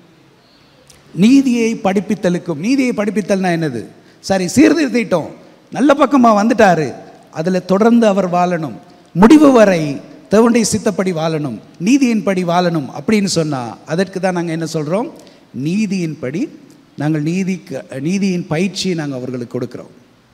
நீதியை படிப்பித்தலுக்கும் நீதியை படிப்பித்தல்னா என்னது சரி சீர்திருத்திட்டோம் நல்ல பக்கமாக வந்துட்டாரு அதில் தொடர்ந்து அவர் வாழணும் முடிவு வரை தேவனுடைய சித்தப்படி வாழணும் நீதியின்படி வாழணும் அப்படின்னு சொன்னால் அதற்கு தான் நாங்கள் என்ன சொல்கிறோம் நீதியின்படி நாங்கள் நீதிக்கு நீதியின் பயிற்சியை நாங்கள் அவர்களுக்கு கொடுக்குறோம்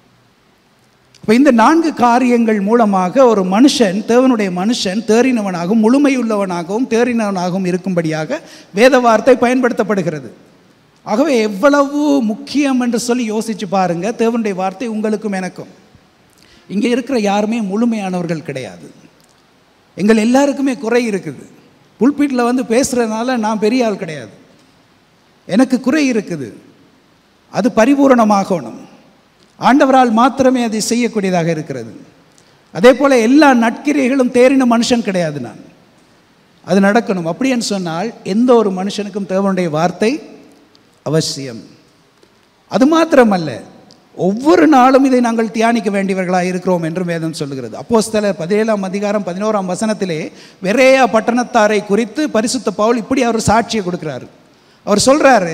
இப்போ இந்த நான்கு காரியங்கள் மூலமாக ஒரு மனுஷன் தேவனுடைய மனுஷன் தேறினவனாகவும் முழுமையுள்ளவனாகவும் தேறினவனாகவும் இருக்கும்படியாக வேத வார்த்தை பயன்படுத்தப்படுகிறது ஆகவே எவ்வளவு முக்கியம் என்று சொல்லி யோசிச்சு பாருங்க தேவனுடைய வார்த்தை உங்களுக்கும் எனக்கும் இங்கே இருக்கிற யாருமே முழுமையானவர்கள் கிடையாது எங்கள் எல்லாருக்குமே குறை இருக்குது புல்பீட்டில் வந்து பேசுகிறதுனால நான் பெரிய ஆள் கிடையாது எனக்கு குறை இருக்குது அது பரிபூரணமாகணும் ஆண்டவரால் மாத்திரமே அதை செய்யக்கூடியதாக இருக்கிறது அதே போல் எல்லா நட்கிரைகளும் தேறின மனுஷன் கிடையாது நான் அது நடக்கணும் அப்படின்னு சொன்னால் எந்த ஒரு மனுஷனுக்கும் தேவனுடைய வார்த்தை அவசியம் அது மாத்திரமல்ல ஒவ்வொரு நாளும் இதை நாங்கள் தியானிக்க வேண்டியவர்களாக இருக்கிறோம் என்று வேதம் சொல்லுகிறது அப்போஸ்தலர் பதினேழாம் அதிகாரம் பதினோராம் வசனத்திலே வெறையா பட்டணத்தாரை குறித்து பரிசுத்த பவுல் இப்படி அவர் சாட்சியை கொடுக்குறாரு அவர் சொல்கிறாரு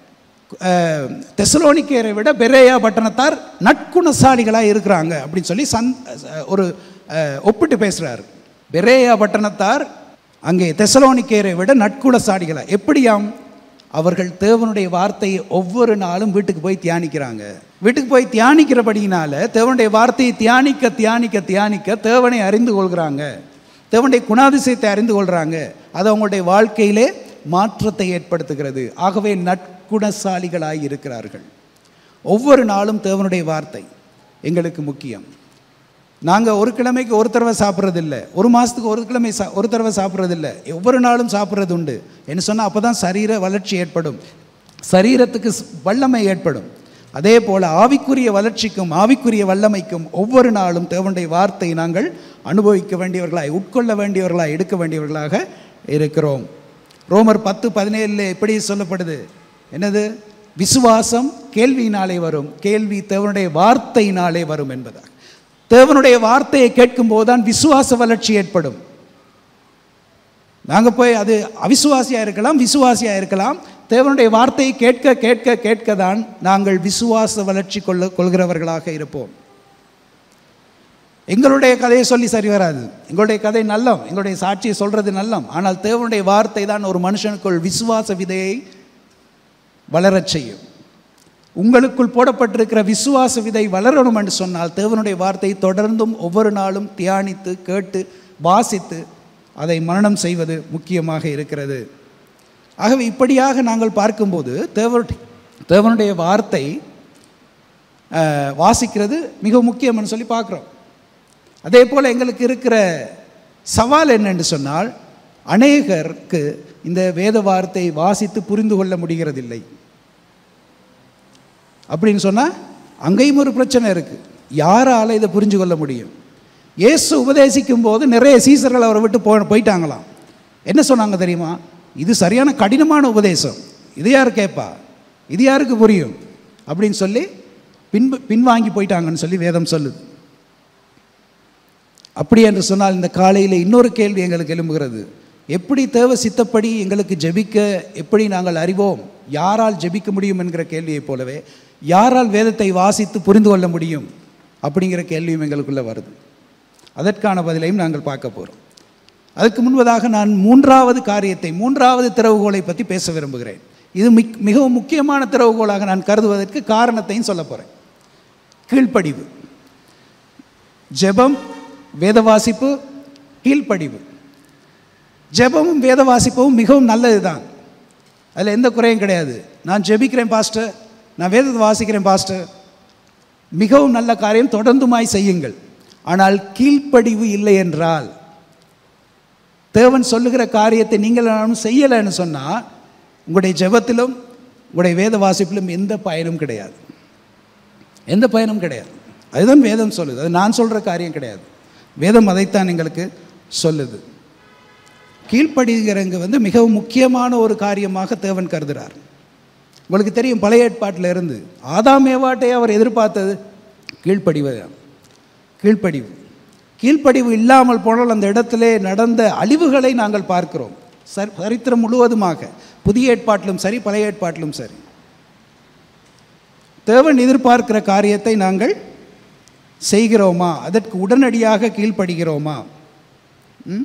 தெசலோனிக்கேரை விட பெரேயா பட்டணத்தார் நற்குணசாலிகளாக இருக்கிறாங்க அப்படின்னு சொல்லி சந் ஒரு அஹ், ஒப்பிட்டு பேசுகிறார் பெரேயா பட்டணத்தார் அங்கே தெசலோனிக்கேரை விட நற்குணசாலிகளாக எப்படியாம் அவர்கள் தேவனுடைய வார்த்தையை ஒவ்வொரு நாளும் வீட்டுக்கு போய் தியானிக்கிறாங்க வீட்டுக்கு போய் தியானிக்கிறபடியினால தேவனுடைய வார்த்தையை தியானிக்க தியானிக்க தியானிக்க தேவனை அறிந்து கொள்கிறாங்க தேவனுடைய குணாதிசயத்தை அறிந்து கொள்கிறாங்க அது அவங்களுடைய வாழ்க்கையிலே மாற்றத்தை ஏற்படுத்துகிறது ஆகவே நற்குணசாலிகளாய் இருக்கிறார்கள் ஒவ்வொரு நாளும் தேவனுடைய வார்த்தை எங்களுக்கு முக்கியம் நாங்கள் ஒரு கிழமைக்கு ஒரு தடவை சாப்பிட்றதில்ல ஒரு மாதத்துக்கு ஒரு கிழமை சா ஒரு தடவை சாப்பிட்றதில்ல ஒவ்வொரு நாளும் சாப்பிட்றது உண்டு என்ன சொன்னால் அப்போ தான் சரீர வளர்ச்சி ஏற்படும் சரீரத்துக்கு ஸ்- வல்லமை ஏற்படும் அதே போல் ஆவிக்குரிய வளர்ச்சிக்கும் ஆவிக்குரிய வல்லமைக்கும் ஒவ்வொரு நாளும் தேவனுடைய வார்த்தை நாங்கள் அனுபவிக்க வேண்டியவர்களாய் உட்கொள்ள வேண்டியவர்களாய் எடுக்க வேண்டியவர்களாக இருக்கிறோம் ரோமர் பத்து பதினேழில் எப்படி சொல்லப்படுது என்னது விசுவாசம் கேள்வியினாலே வரும் கேள்வி தேவனுடைய வார்த்தையினாலே வரும் என்பதாக தேவனுடைய வார்த்தையை கேட்கும்போது தான் விசுவாச வளர்ச்சி ஏற்படும் நாங்கள் போய் அது அவிசுவாசியாக இருக்கலாம் விசுவாசியாக இருக்கலாம் தேவனுடைய வார்த்தையை கேட்க கேட்க கேட்க தான் நாங்கள் விசுவாச வளர்ச்சி கொள்ள கொள்கிறவர்களாக இருப்போம் எங்களுடைய கதையை சொல்லி சரி வராது எங்களுடைய கதை நல்லம் எங்களுடைய சாட்சியை சொல்றது நல்லம் ஆனால் தேவனுடைய வார்த்தை தான் ஒரு மனுஷனுக்குள் விசுவாச விதையை வளரச் செய்யும் உங்களுக்குள் போடப்பட்டிருக்கிற விசுவாச விதை வளரணும் என்று சொன்னால் தேவனுடைய வார்த்தை தொடர்ந்தும் ஒவ்வொரு நாளும் தியானித்து கேட்டு வாசித்து அதை மரணம் செய்வது முக்கியமாக இருக்கிறது ஆகவே இப்படியாக நாங்கள் பார்க்கும்போது தேவ தேவனுடைய வார்த்தை அஹ், வாசிக்கிறது மிக முக்கியம்னு சொல்லி பார்க்குறோம் அதே போல் எங்களுக்கு இருக்கிற சவால் என்னன்னு சொன்னால் அநேகருக்கு இந்த வேத வார்த்தை வாசித்து புரிந்து கொள்ள முடிகிறதில்லை அப்படின்னு சொன்னால் அங்கேயும் ஒரு பிரச்சனை இருக்குது யாரால் இதை புரிஞ்சு கொள்ள முடியும் இயேசு உபதேசிக்கும் போது நிறைய சீசர்கள் அவரை விட்டு போ போயிட்டாங்களாம் என்ன சொன்னாங்க தெரியுமா இது சரியான கடினமான உபதேசம் இது யார் கேட்பா இது யாருக்கு புரியும் அப்படின்னு சொல்லி பின்பு பின்வாங்கி போயிட்டாங்கன்னு சொல்லி வேதம் சொல்லுது அப்படி என்று சொன்னால் இந்த காலையில் இன்னொரு கேள்வி எங்களுக்கு எழும்புகிறது எப்படி தேவ சித்தப்படி எங்களுக்கு ஜெபிக்க எப்படி நாங்கள் அறிவோம் யாரால் ஜெபிக்க முடியும் என்கிற கேள்வியைப் போலவே யாரால் வேதத்தை வாசித்து புரிந்து கொள்ள முடியும் அப்படிங்கிற கேள்வியும் எங்களுக்குள்ளே வருது அதற்கான பதிலையும் நாங்கள் பார்க்க போகிறோம் அதுக்கு முன்பதாக நான் மூன்றாவது காரியத்தை மூன்றாவது திறவுகோலை பற்றி பேச விரும்புகிறேன் இது மிக் மிகவும் முக்கியமான திறவுகோலாக நான் கருதுவதற்கு காரணத்தையும் சொல்ல போகிறேன் கீழ்ப்படிவு ஜெபம் வேத வாசிப்பு கீழ்ப்படிவு ஜெபமும் வேத வாசிப்பும் மிகவும் நல்லது தான் அதில் எந்த குறையும் கிடையாது நான் ஜெபிக்கிறேன் பாஸ்டர் நான் வேதத்தை வாசிக்கிறேன் பாஸ்டர் மிகவும் நல்ல காரியம் தொடர்ந்துமாய் செய்யுங்கள் ஆனால் கீழ்ப்படிவு இல்லை என்றால் தேவன் சொல்லுகிற காரியத்தை நீங்கள் நானும் செய்யலைன்னு சொன்னால் உங்களுடைய ஜெபத்திலும் உங்களுடைய வேத வாசிப்பிலும் எந்த பயனும் கிடையாது எந்த பயனும் கிடையாது அதுதான் வேதம் சொல்லுது அது நான் சொல்கிற காரியம் கிடையாது வேதம் அதைத்தான் எங்களுக்கு சொல்லுது கீழ்ப்படுகிறங்க வந்து மிகவும் முக்கியமான ஒரு காரியமாக தேவன் கருதுகிறார் உங்களுக்கு தெரியும் பழைய ஏற்பாட்டில் இருந்து ஆதாம் ஏவாட்டை அவர் எதிர்பார்த்தது கீழ்ப்படிவது கீழ்ப்படிவு கீழ்ப்படிவு இல்லாமல் போனால் அந்த இடத்திலே நடந்த அழிவுகளை நாங்கள் பார்க்கிறோம் சரி சரித்திரம் முழுவதுமாக புதிய ஏற்பாட்டிலும் சரி பழைய ஏற்பாட்டிலும் சரி தேவன் எதிர்பார்க்கிற காரியத்தை நாங்கள் செய்கிறோமா அதற்கு உடனடியாக கீழ்ப்படுகிறோமா ம்?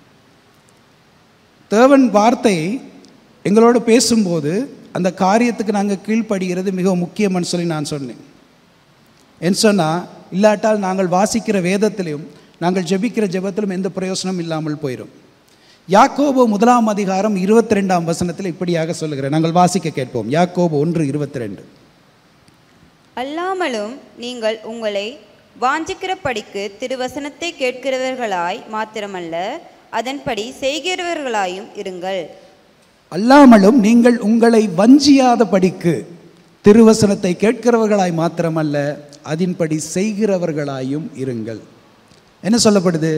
தேவன் வார்த்தை எங்களோடு பேசும்போது அந்த காரியத்துக்கு நாங்கள் கீழ்ப்படுகிறது மிக முக்கியம்னு சொல்லி நான் சொன்னேன் என்ன சொன்னால் இல்லாட்டால் நாங்கள் வாசிக்கிற வேதத்திலும் நாங்கள் ஜெபிக்கிற ஜெபத்திலும் எந்த பிரயோசனம் இல்லாமல் போயிடும் யாக்கோபு முதலாம் அதிகாரம் இருபத்தி ரெண்டாம் வசனத்தில் இப்படியாக சொல்லுகிறேன் நாங்கள் வாசிக்க கேட்போம் யாக்கோபு ஒன்று இருபத்தி ரெண்டு அல்லாமலும் நீங்கள் உங்களை வாஞ்சிக்கிறபடிக்கு திருவசனத்தை கேட்கிறவர்களாய் மாத்திரமல்ல அதன்படி செய்கிறவர்களாயும் இருங்கள் அல்லாமலும் நீங்கள் உங்களை வஞ்சியாத படிக்கு திருவசனத்தை கேட்கிறவர்களாய் மாத்திரமல்ல அதின்படி செய்கிறவர்களாயும் இருங்கள் என்ன சொல்லப்படுது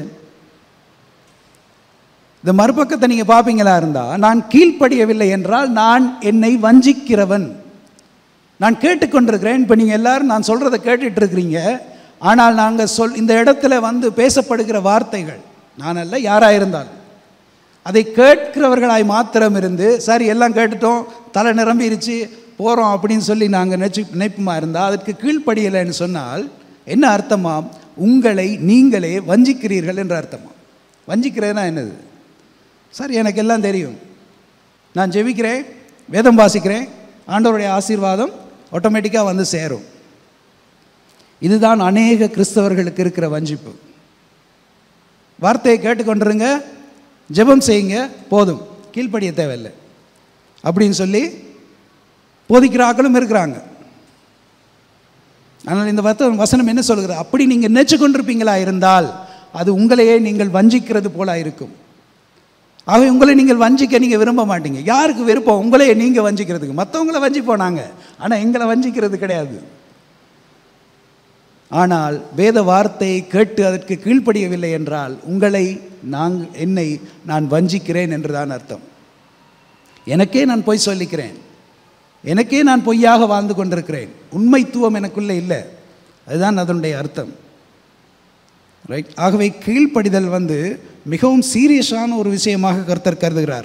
இந்த மறுபக்கத்தை நீங்கள் பார்ப்பீங்களா இருந்தால் நான் கீழ்ப்படியவில்லை என்றால் நான் என்னை வஞ்சிக்கிறவன் நான் கேட்டுக்கொண்டிருக்கிறேன் இப்போ நீங்கள் எல்லாரும் நான் சொல்கிறத கேட்டுட்டு இருக்கிறீங்க ஆனால் நாங்கள் சொல் இந்த இடத்துல வந்து பேசப்படுகிற வார்த்தைகள் நான் அல்ல யாராக இருந்தாலும் அதை கேட்கிறவர்களாய் மாத்திரம் இருந்து சரி எல்லாம் கேட்டுட்டோம் தலை நிரம்பிருச்சு போகிறோம் அப்படின்னு சொல்லி நாங்கள் நினச்சி நினைப்புமா இருந்தால் அதற்கு கீழ்ப்படியலைன்னு சொன்னால் என்ன அர்த்தமா உங்களை நீங்களே வஞ்சிக்கிறீர்கள் என்ற அர்த்தமா வஞ்சிக்கிறதுனா என்னது சரி எனக்கு எல்லாம் தெரியும் நான் ஜெபிக்கிறேன் வேதம் வாசிக்கிறேன் ஆண்டவருடைய ஆசீர்வாதம் ஆட்டோமேட்டிக்காக வந்து சேரும் இதுதான் அநேக கிறிஸ்தவர்களுக்கு இருக்கிற வஞ்சிப்பு வார்த்தையை கேட்டுக்கொண்டிருங்க ஜெபம் செய்யுங்க போதும் கீழ்ப்படிய தேவையில்லை அப்படின்னு சொல்லி போதிக்கிற ஆக்களும் இருக்கிறாங்க ஆனால் இந்த வத்த வசனம் என்ன சொல்கிறது அப்படி நீங்கள் நினைச்சு கொண்டிருப்பீங்களா இருந்தால் அது உங்களையே நீங்கள் வஞ்சிக்கிறது போல இருக்கும் ஆகவே உங்களை நீங்கள் வஞ்சிக்க நீங்கள் விரும்ப மாட்டீங்க யாருக்கு விருப்பம் உங்களையே நீங்கள் வஞ்சிக்கிறதுக்கு மற்றவங்கள வஞ்சிப்போம் நாங்கள் ஆனால் எங்களை வஞ்சிக்கிறது கிடையாது ஆனால் வேத வார்த்தையை கேட்டு அதற்கு கீழ்ப்படியவில்லை என்றால் உங்களை நான் என்னை நான் வஞ்சிக்கிறேன் என்றுதான் அர்த்தம் எனக்கே நான் பொய் சொல்லிக்கிறேன் எனக்கே நான் பொய்யாக வாழ்ந்து கொண்டிருக்கிறேன் உண்மைத்துவம் எனக்குள்ளே இல்லை அதுதான் அதனுடைய அர்த்தம் ரைட் ஆகவே கீழ்ப்படிதல் வந்து மிகவும் சீரியஸான ஒரு விஷயமாக கருத்தர் கருதுகிறார்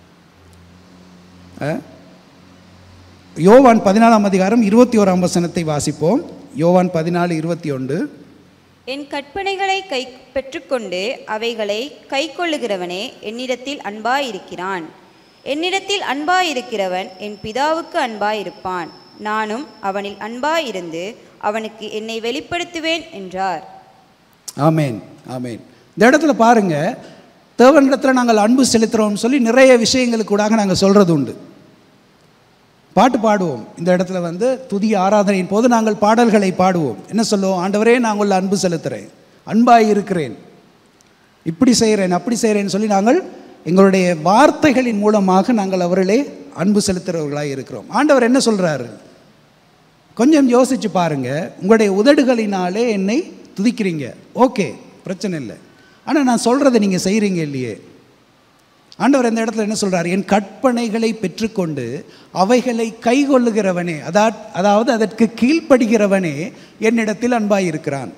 அஹ், யோவான் பதினாலாம் அதிகாரம் இருபத்தி ஓராம் வசனத்தை வாசிப்போம் யோவான் பதினாலு இருபத்தி ஒன்று என் கற்பனைகளை கை பெற்றுக்கொண்டு அவைகளை கைக்கொள்ளுகிறவனே என்னிடத்தில் அன்பாயிருக்கிறான் என்னிடத்தில் அன்பாயிருக்கிறவன் என் பிதாவுக்கு அன்பாயிருப்பான் நானும் அவனில் அன்பாயிருந்து அவனுக்கு என்னை வெளிப்படுத்துவேன் என்றார் ஆமேன் ஆமேன் இந்த இடத்துல பாருங்க தேவனிடத்தில் நாங்கள் அன்பு செலுத்துகிறோம்னு சொல்லி நிறைய விஷயங்களுக்கு கூடாக நாங்கள் சொல்கிறது உண்டு பாட்டு பாடுவோம் இந்த இடத்துல வந்து துதிய ஆராதனையின் போது நாங்கள் பாடல்களை பாடுவோம் என்ன சொல்லுவோம் ஆண்டவரே நான் உள்ள அன்பு செலுத்துகிறேன் அன்பாய் இருக்கிறேன் இப்படி செய்கிறேன் அப்படி செய்கிறேன்னு சொல்லி நாங்கள் எங்களுடைய வார்த்தைகளின் மூலமாக நாங்கள் அவர்களே அன்பு செலுத்துகிறவர்களாக இருக்கிறோம் ஆண்டவர் என்ன சொல்கிறாரு கொஞ்சம் யோசிச்சு பாருங்க உங்களுடைய உதடுகளினாலே என்னை துதிக்கிறீங்க ஓகே பிரச்சனை இல்லை ஆனால் நான் சொல்கிறத நீங்கள் செய்கிறீங்க இல்லையே ஆண்டவர் இந்த இடத்துல என்ன சொல்றார் என் கற்பனைகளை பெற்றுக்கொண்டு அவைகளை கைகொள்ளுகிறவனே அதா அதாவது அதற்கு கீழ்ப்படுகிறவனே என்னிடத்தில் அன்பாய் இருக்கிறான்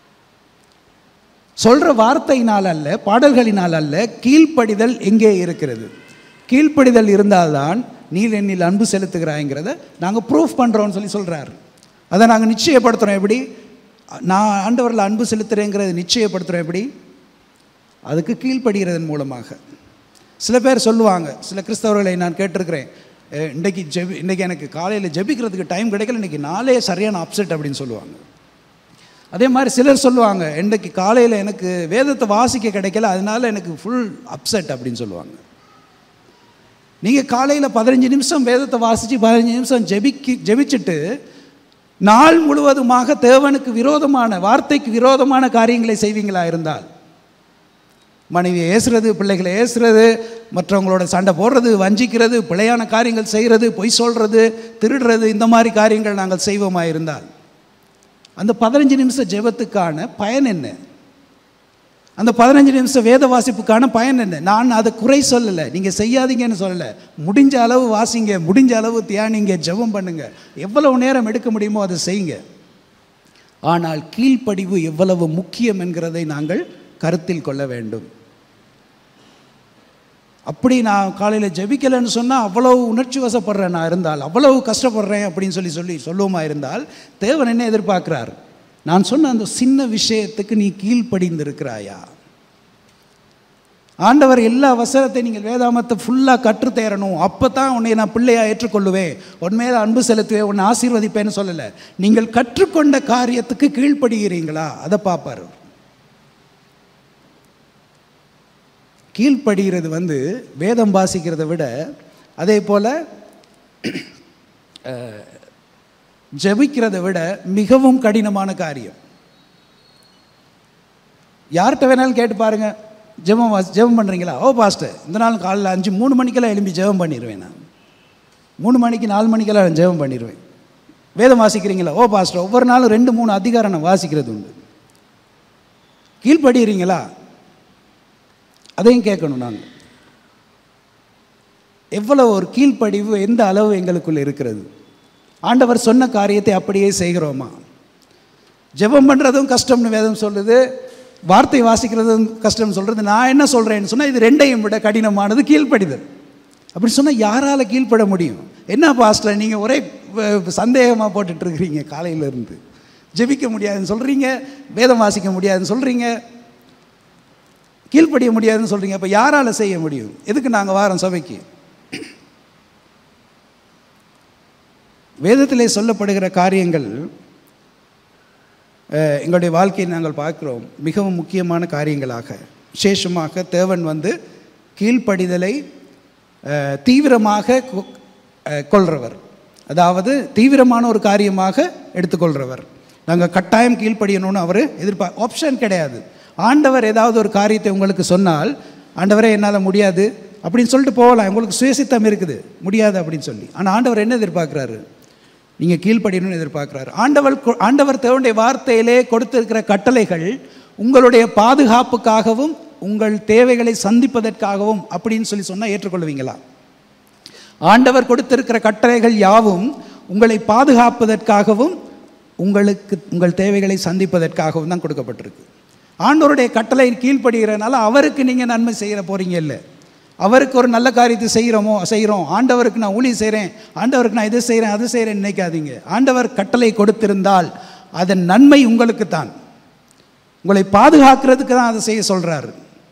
சொல்ற வார்த்தையினால் அல்ல பாடல்களினால் அல்ல கீழ்ப்படிதல் எங்கே இருக்கிறது கீழ்ப்படிதல் இருந்தால்தான் நீர் என்னில் அன்பு செலுத்துகிறாய்ங்கிறத நாங்கள் ப்ரூஃப் பண்ணுறோம்னு சொல்லி சொல்கிறார் அதை நாங்கள் நிச்சயப்படுத்துகிறோம் எப்படி நான் ஆண்டவரில் அன்பு செலுத்துகிறேங்கிறத நிச்சயப்படுத்துகிறோம் எப்படி அதுக்கு கீழ்ப்படுகிறதன் மூலமாக சில பேர் சொல்லுவாங்க சில கிறிஸ்தவர்களை நான் கேட்டிருக்கிறேன் "அஹ், இன்றைக்கு ஜெபி இன்றைக்கி எனக்கு காலையில் ஜெபிக்கிறதுக்கு டைம் கிடைக்கல இன்றைக்கி நாளே சரியான அப்செட் அப்படின்னு சொல்லுவாங்க அதே மாதிரி சிலர் சொல்லுவாங்க இன்றைக்கு காலையில் எனக்கு வேதத்தை வாசிக்க கிடைக்கல அதனால எனக்கு ஃபுல் அப்செட் அப்படின்னு சொல்லுவாங்க நீங்கள் காலையில் பதினஞ்சு நிமிஷம் வேதத்தை வாசித்து பதினஞ்சு நிமிஷம் ஜெபிக்கி ஜெபிச்சுட்டு நாள் முழுவதுமாக தேவனுக்கு விரோதமான வார்த்தைக்கு விரோதமான காரியங்களை செய்வீங்களா இருந்தால் மனைவியை ஏசுறது பிள்ளைகளை ஏசுறது மற்றவங்களோட சண்டை போடுறது வஞ்சிக்கிறது பிழையான காரியங்கள் செய்கிறது பொய் சொல்கிறது திருடுறது இந்த மாதிரி காரியங்கள் நாங்கள் செய்வோமா இருந்தால் அந்த பதினஞ்சு நிமிஷம் ஜெபத்துக்கான பயன் என்ன அந்த பதினஞ்சு நிமிஷம் வேத வாசிப்புக்கான பயன் என்ன நான் அதை குறை சொல்லலை நீங்கள் செய்யாதீங்கன்னு சொல்லலை முடிஞ்ச அளவு வாசிங்க முடிஞ்ச அளவு தியானிங்க ஜெபம் பண்ணுங்க எவ்வளவு நேரம் எடுக்க முடியுமோ அதை செய்யுங்க ஆனால் கீழ்ப்படிவு எவ்வளவு முக்கியம் என்கிறதை நாங்கள் கருத்தில் கொள்ள வேண்டும் அப்படி நான் காலையில் ஜெபிக்கலைன்னு சொன்னால் அவ்வளவு உணர்ச்சி வசப்படுறேன் நான் இருந்தால் அவ்வளவு கஷ்டப்படுறேன் அப்படின்னு சொல்லி சொல்லி சொல்லுவோமா இருந்தால் தேவன் என்ன எதிர்பார்க்கிறார் நான் சொன்ன அந்த சின்ன விஷயத்துக்கு நீ கீழ்ப்படிந்திருக்கிறாயா ஆண்டவர் எல்லா வசனத்தை நீங்கள் வேதாமத்தை ஃபுல்லாக கற்றுத்தேரணும் அப்போ தான் உன்னை நான் பிள்ளையாக ஏற்றுக்கொள்ளுவேன் உன் மேலே அன்பு செலுத்துவேன் உன்னை ஆசீர்வதிப்பேன்னு சொல்லலை நீங்கள் கற்றுக்கொண்ட காரியத்துக்கு கீழ்ப்படுகிறீங்களா அதை பார்ப்பார் அவர். கீழ்ப்படுகிறது வந்து வேதம் வாசிக்கிறதை விட அதே போல் ஜெபிக்கிறதை விட மிகவும் கடினமான காரியம் யார்கிட்ட வேணாலும் கேட்டு பாருங்க ஜெபம் வாசி ஜெபம் பண்ணுறீங்களா ஓ பாஸ்டர் இந்த நாள் காலையில் அஞ்சு மூணு மணிக்கெல்லாம் எழும்பி ஜெபம் பண்ணிடுவேன் நான் மூணு மணிக்கு நாலு மணிக்கெல்லாம் நான் ஜெபம் பண்ணிடுவேன் வேதம் வாசிக்கிறீங்களா ஓ பாஸ்டர் ஒவ்வொரு நாளும் ரெண்டு மூணு அதிகாரம் நான் வாசிக்கிறது உண்டு கீழ்ப்படுகிறீங்களா அதையும் கேட்கணும் நாங்கள் எவ்வளவு ஒரு கீழ்ப்படிவு எந்த அளவு எங்களுக்குள்ள இருக்கிறது ஆண்டவர் சொன்ன காரியத்தை அப்படியே செய்கிறோமா ஜெபம் பண்ணுறதும் கஷ்டம்னு வேதம் சொல்லுது வார்த்தை வாசிக்கிறதும் கஷ்டம்னு சொல்கிறது நான் என்ன சொல்கிறேன்னு சொன்னால் இது ரெண்டையும் விட கடினமானது கீழ்ப்படிதல் அப்படி சொன்னால் யாரால் கீழ்ப்பட முடியும் என்ன பாஸ்டர் நீங்கள் ஒரே சந்தேகமாக போட்டுட்ருக்கிறீங்க காலையிலேருந்து ஜெபிக்க முடியாதுன்னு சொல்கிறீங்க வேதம் வாசிக்க முடியாதுன்னு சொல்கிறீங்க கீழ்ப்படிய முடியாதுன்னு சொல்கிறீங்க அப்போ யாரால் செய்ய முடியும் எதுக்கு நாங்கள் வாரோம் சபைக்கு வேதத்திலே சொல்லப்படுகிற காரியங்கள் அஹ், எங்களுடைய வாழ்க்கையை நாங்கள் பார்க்கிறோம் மிகவும் முக்கியமான காரியங்களாக விசேஷமாக தேவன் வந்து கீழ்ப்படிதலை அஹ், தீவிரமாக கொ- அஹ், கொள்றவர் அதாவது தீவிரமான ஒரு காரியமாக எடுத்துக்கொள்கிறவர் நாங்கள் கட்டாயம் கீழ்ப்படியணும்னு அவர் எதிர்பார்க்க ஆப்ஷன் கிடையாது ஆண்டவர் ஏதாவது ஒரு காரியத்தை உங்களுக்கு சொன்னால் ஆண்டவரே என்னால் முடியாது அப்படின்னு சொல்லிட்டு போகலாம் உங்களுக்கு சுயசித்தம் இருக்குது முடியாது அப்படின்னு சொல்லி ஆனால் ஆண்டவர் என்ன எதிர்பார்க்குறாரு நீங்கள் கீழ்ப்படியணும்னு எதிர்பார்க்குறாரு ஆண்டவர் கொ- ஆண்டவர் தேவனுடைய வார்த்தையிலே கொடுத்திருக்கிற கட்டளைகள் உங்களுடைய பாதுகாப்புக்காகவும் உங்கள் தேவைகளை சந்திப்பதற்காகவும் அப்படின்னு சொல்லி சொன்னால் ஏற்றுக்கொள்வீங்களா ஆண்டவர் கொடுத்திருக்கிற கட்டளைகள் யாவும் உங்களை பாதுகாப்பதற்காகவும் உங்களுக்கு உங்கள் தேவைகளை சந்திப்பதற்காகவும் தான் கொடுக்கப்பட்டிருக்கு ஆண்டவருடைய கட்டளை கீழ்ப்படுகிறனால அவருக்கு நீங்கள் நன்மை செய்ய போகிறீங்க இல்லை அவருக்கு ஒரு நல்ல காரியத்தை செய்கிறோமோ செய்கிறோம் ஆண்டவருக்கு நான் ஊழியம் செய்கிறேன் ஆண்டவருக்கு நான் இதை செய்கிறேன் அது செய்கிறேன் நினைக்காதீங்க ஆண்டவர் கட்டளை கொடுத்திருந்தால் அதன் நன்மை உங்களுக்கு தான் உங்களை பாதுகாக்கிறதுக்கு தான் அதை செய்ய சொல்கிறாரு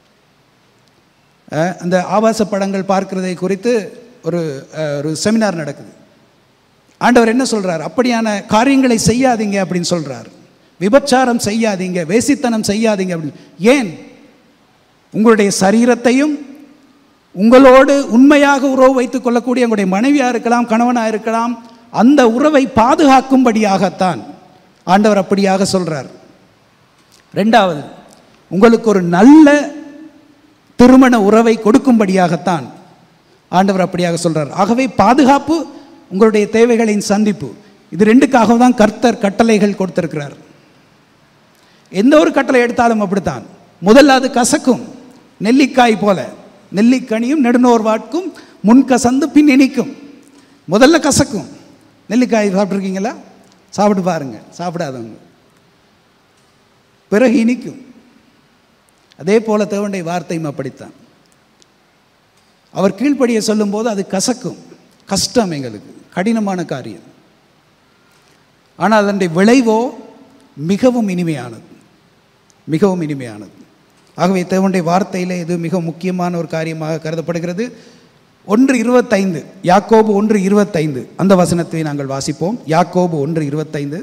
அஹ், அந்த ஆபாச படங்கள் பார்க்கிறதை குறித்து ஒரு அஹ், ஒரு செமினார் நடக்குது ஆண்டவர் என்ன சொல்றார் அப்படியான காரியங்களை செய்யாதீங்க அப்படின்னு சொல்றார் விபச்சாரம் செய்யாதீங்க வேசித்தனம் செய்யாதீங்க அப்படின்னு ஏன் உங்களுடைய சரீரத்தையும் உங்களோடு உண்மையாக உறவு வைத்துக் கொள்ளக்கூடிய உங்களுடைய மனைவியாக இருக்கலாம் கணவனாக இருக்கலாம் அந்த உறவை பாதுகாக்கும்படியாகத்தான் ஆண்டவர் அப்படியாக சொல்றார் ரெண்டாவது உங்களுக்கு ஒரு நல்ல திருமண உறவை கொடுக்கும்படியாகத்தான் ஆண்டவர் அப்படியாக சொல்றார் ஆகவே பாதுகாப்பு உங்களுடைய தேவைகளின் சந்திப்பு இது ரெண்டுக்காக தான் கர்த்தர் கட்டளைகள் கொடுத்திருக்கிறார் எந்த ஒரு கட்டளை எடுத்தாலும் அப்படித்தான் முதல்ல அது கசக்கும் நெல்லிக்காய் போல நெல்லிக்கனியும் நெடுநோர் வாட்கும் முன் கசந்து பின் இனிக்கும் முதல்ல கசக்கும் நெல்லிக்காய் சாப்பிட்ருக்கீங்களா சாப்பிட்டு பாருங்க சாப்பிடாதவங்க பிறகு இனிக்கும் அதே போல தேவனுடைய வார்த்தையும் அப்படித்தான் அவர் கீழ்ப்படிய சொல்லும்போது அது கசக்கும் கஷ்டம் எங்களுக்கு கடினமான காரியம் ஆனால் அதனுடைய விளைவோ மிகவும் இனிமையானது மிகவும் இனிமையானது ஆகவே தேவனுடைய வார்த்தையில் இது மிக முக்கியமான ஒரு காரியமாக கருதப்படுகிறது ஒன்று இருபத்தைந்து யாக்கோபு ஒன்று இருபத்தைந்து அந்த வசனத்தை நாங்கள் வாசிப்போம் யாக்கோபு ஒன்று இருபத்தைந்து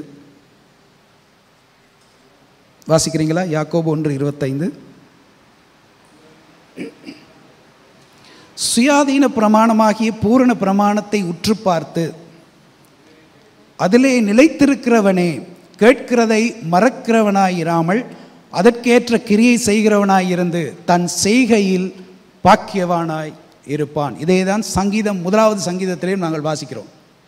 வாசிக்கிறீங்களா யாக்கோபு ஒன்று இருபத்தைந்து சுயாதீன பிரமாணமாகிய பூரண பிரமாணத்தை உற்று பார்த்து அதிலே நிலைத்திருக்கிறவனே கேட்கிறதை மறக்கிறவனாயிராமல் அதற்கேற்ற கிரியை செய்கிறவனாயிருந்து தன் செய்கையில் பாக்கியவானாய் இருப்பான் இதே தான் சங்கீதம் முதலாவது சங்கீதத்திலேயும் நாங்கள் வாசிக்கிறோம்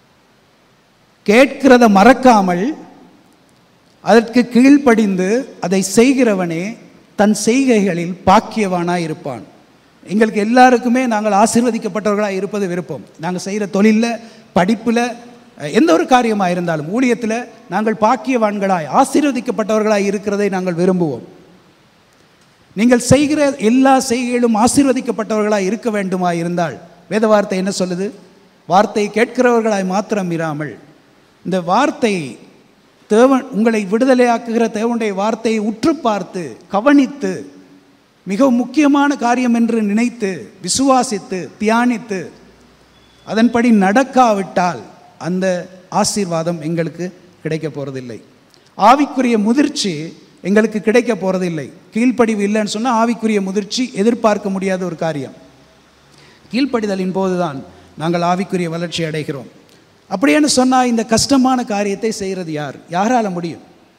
கேட்கிறத மறக்காமல் அதற்கு கீழ்ப்படிந்து அதை செய்கிறவனே தன் செய்கைகளில் பாக்கியவானாய் இருப்பான் எங்களுக்கு எல்லாருக்குமே நாங்கள் ஆசீர்வதிக்கப்பட்டவர்களாக இருப்பது விருப்பம் நாங்கள் செய்கிற தொழிலில் படிப்பில் அஹ், எந்த ஒரு காரியமாக இருந்தாலும் ஊழியத்தில் நாங்கள் பாக்கியவான்களாய் ஆசீர்வதிக்கப்பட்டவர்களாய் இருக்கிறதை நாங்கள் விரும்புவோம் நீங்கள் செய்கிற எல்லா செய்கைகளும் ஆசீர்வதிக்கப்பட்டவர்களாய் இருக்க வேண்டுமா இருந்தால் வேத வார்த்தை என்ன சொல்லுது வார்த்தையை கேட்கிறவர்களாய் மாத்திரம் இராமல் இந்த வார்த்தை தேவன் உங்களை விடுதலையாக்குகிற தேவனுடைய வார்த்தையை உற்று பார்த்து கவனித்து மிக முக்கியமான காரியம் என்று நினைத்து விசுவாசித்து தியானித்து அதன்படி நடக்காவிட்டால் அந்த ஆசீர்வாதம் எங்களுக்கு கிடைக்க போகிறதில்லை ஆவிக்குரிய முதிர்ச்சி எங்களுக்கு கிடைக்க போகிறதில்லை கீழ்ப்படிவு இல்லைன்னு சொன்னால் ஆவிக்குரிய முதிர்ச்சி எதிர்பார்க்க முடியாத ஒரு காரியம் கீழ்ப்படிதலின் போதுதான் நாங்கள் ஆவிக்குரிய வளர்ச்சி அடைகிறோம் அப்படியேன்னு சொன்னால் இந்த கஷ்டமான காரியத்தை செய்கிறது யார் யாரால முடியும்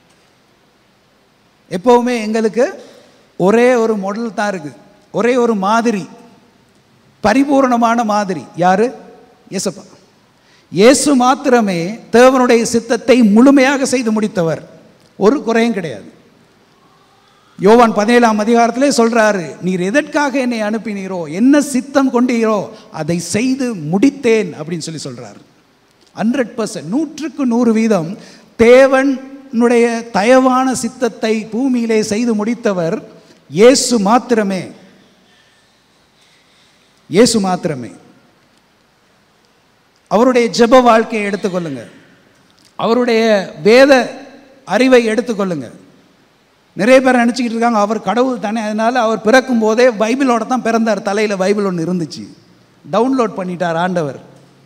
எப்போவுமே எங்களுக்கு ஒரே ஒரு மாடல் தான் இருக்குது ஒரே ஒரு மாதிரி பரிபூரணமான மாதிரி யாரு இயேசப்பா இயேசு மாத்திரமே தேவனுடைய சித்தத்தை முழுமையாக செய்து முடித்தவர் ஒரு குறையும் கிடையாது யோவான் பதினேழாம் அதிகாரத்திலே சொல்றாரு நீர் எதற்காக என்னை அனுப்பினீரோ என்ன சித்தம் கொண்டீரோ அதை செய்து முடித்தேன் அப்படின்னு சொல்லி சொல்றாரு ஹண்ட்ரட் பர்சன்ட் நூற்றுக்கு நூறு வீதம் தேவனுடைய தயவான சித்தத்தை பூமியிலே செய்து முடித்தவர் இயேசு மாத்திரமே இயேசு மாத்திரமே அவருடைய ஜெப வாழ்க்கையை எடுத்துக்கொள்ளுங்க அவருடைய வேத அறிவை எடுத்துக்கொள்ளுங்க நிறைய பேர் நினச்சிக்கிட்டு இருக்காங்க அவர் கடவுள் தானே அதனால அவர் பிறக்கும் போதே பைபிளோட தான் பிறந்தார் தலையில் பைபிள் ஒன்று இருந்துச்சு டவுன்லோட் பண்ணிட்டார் ஆண்டவர்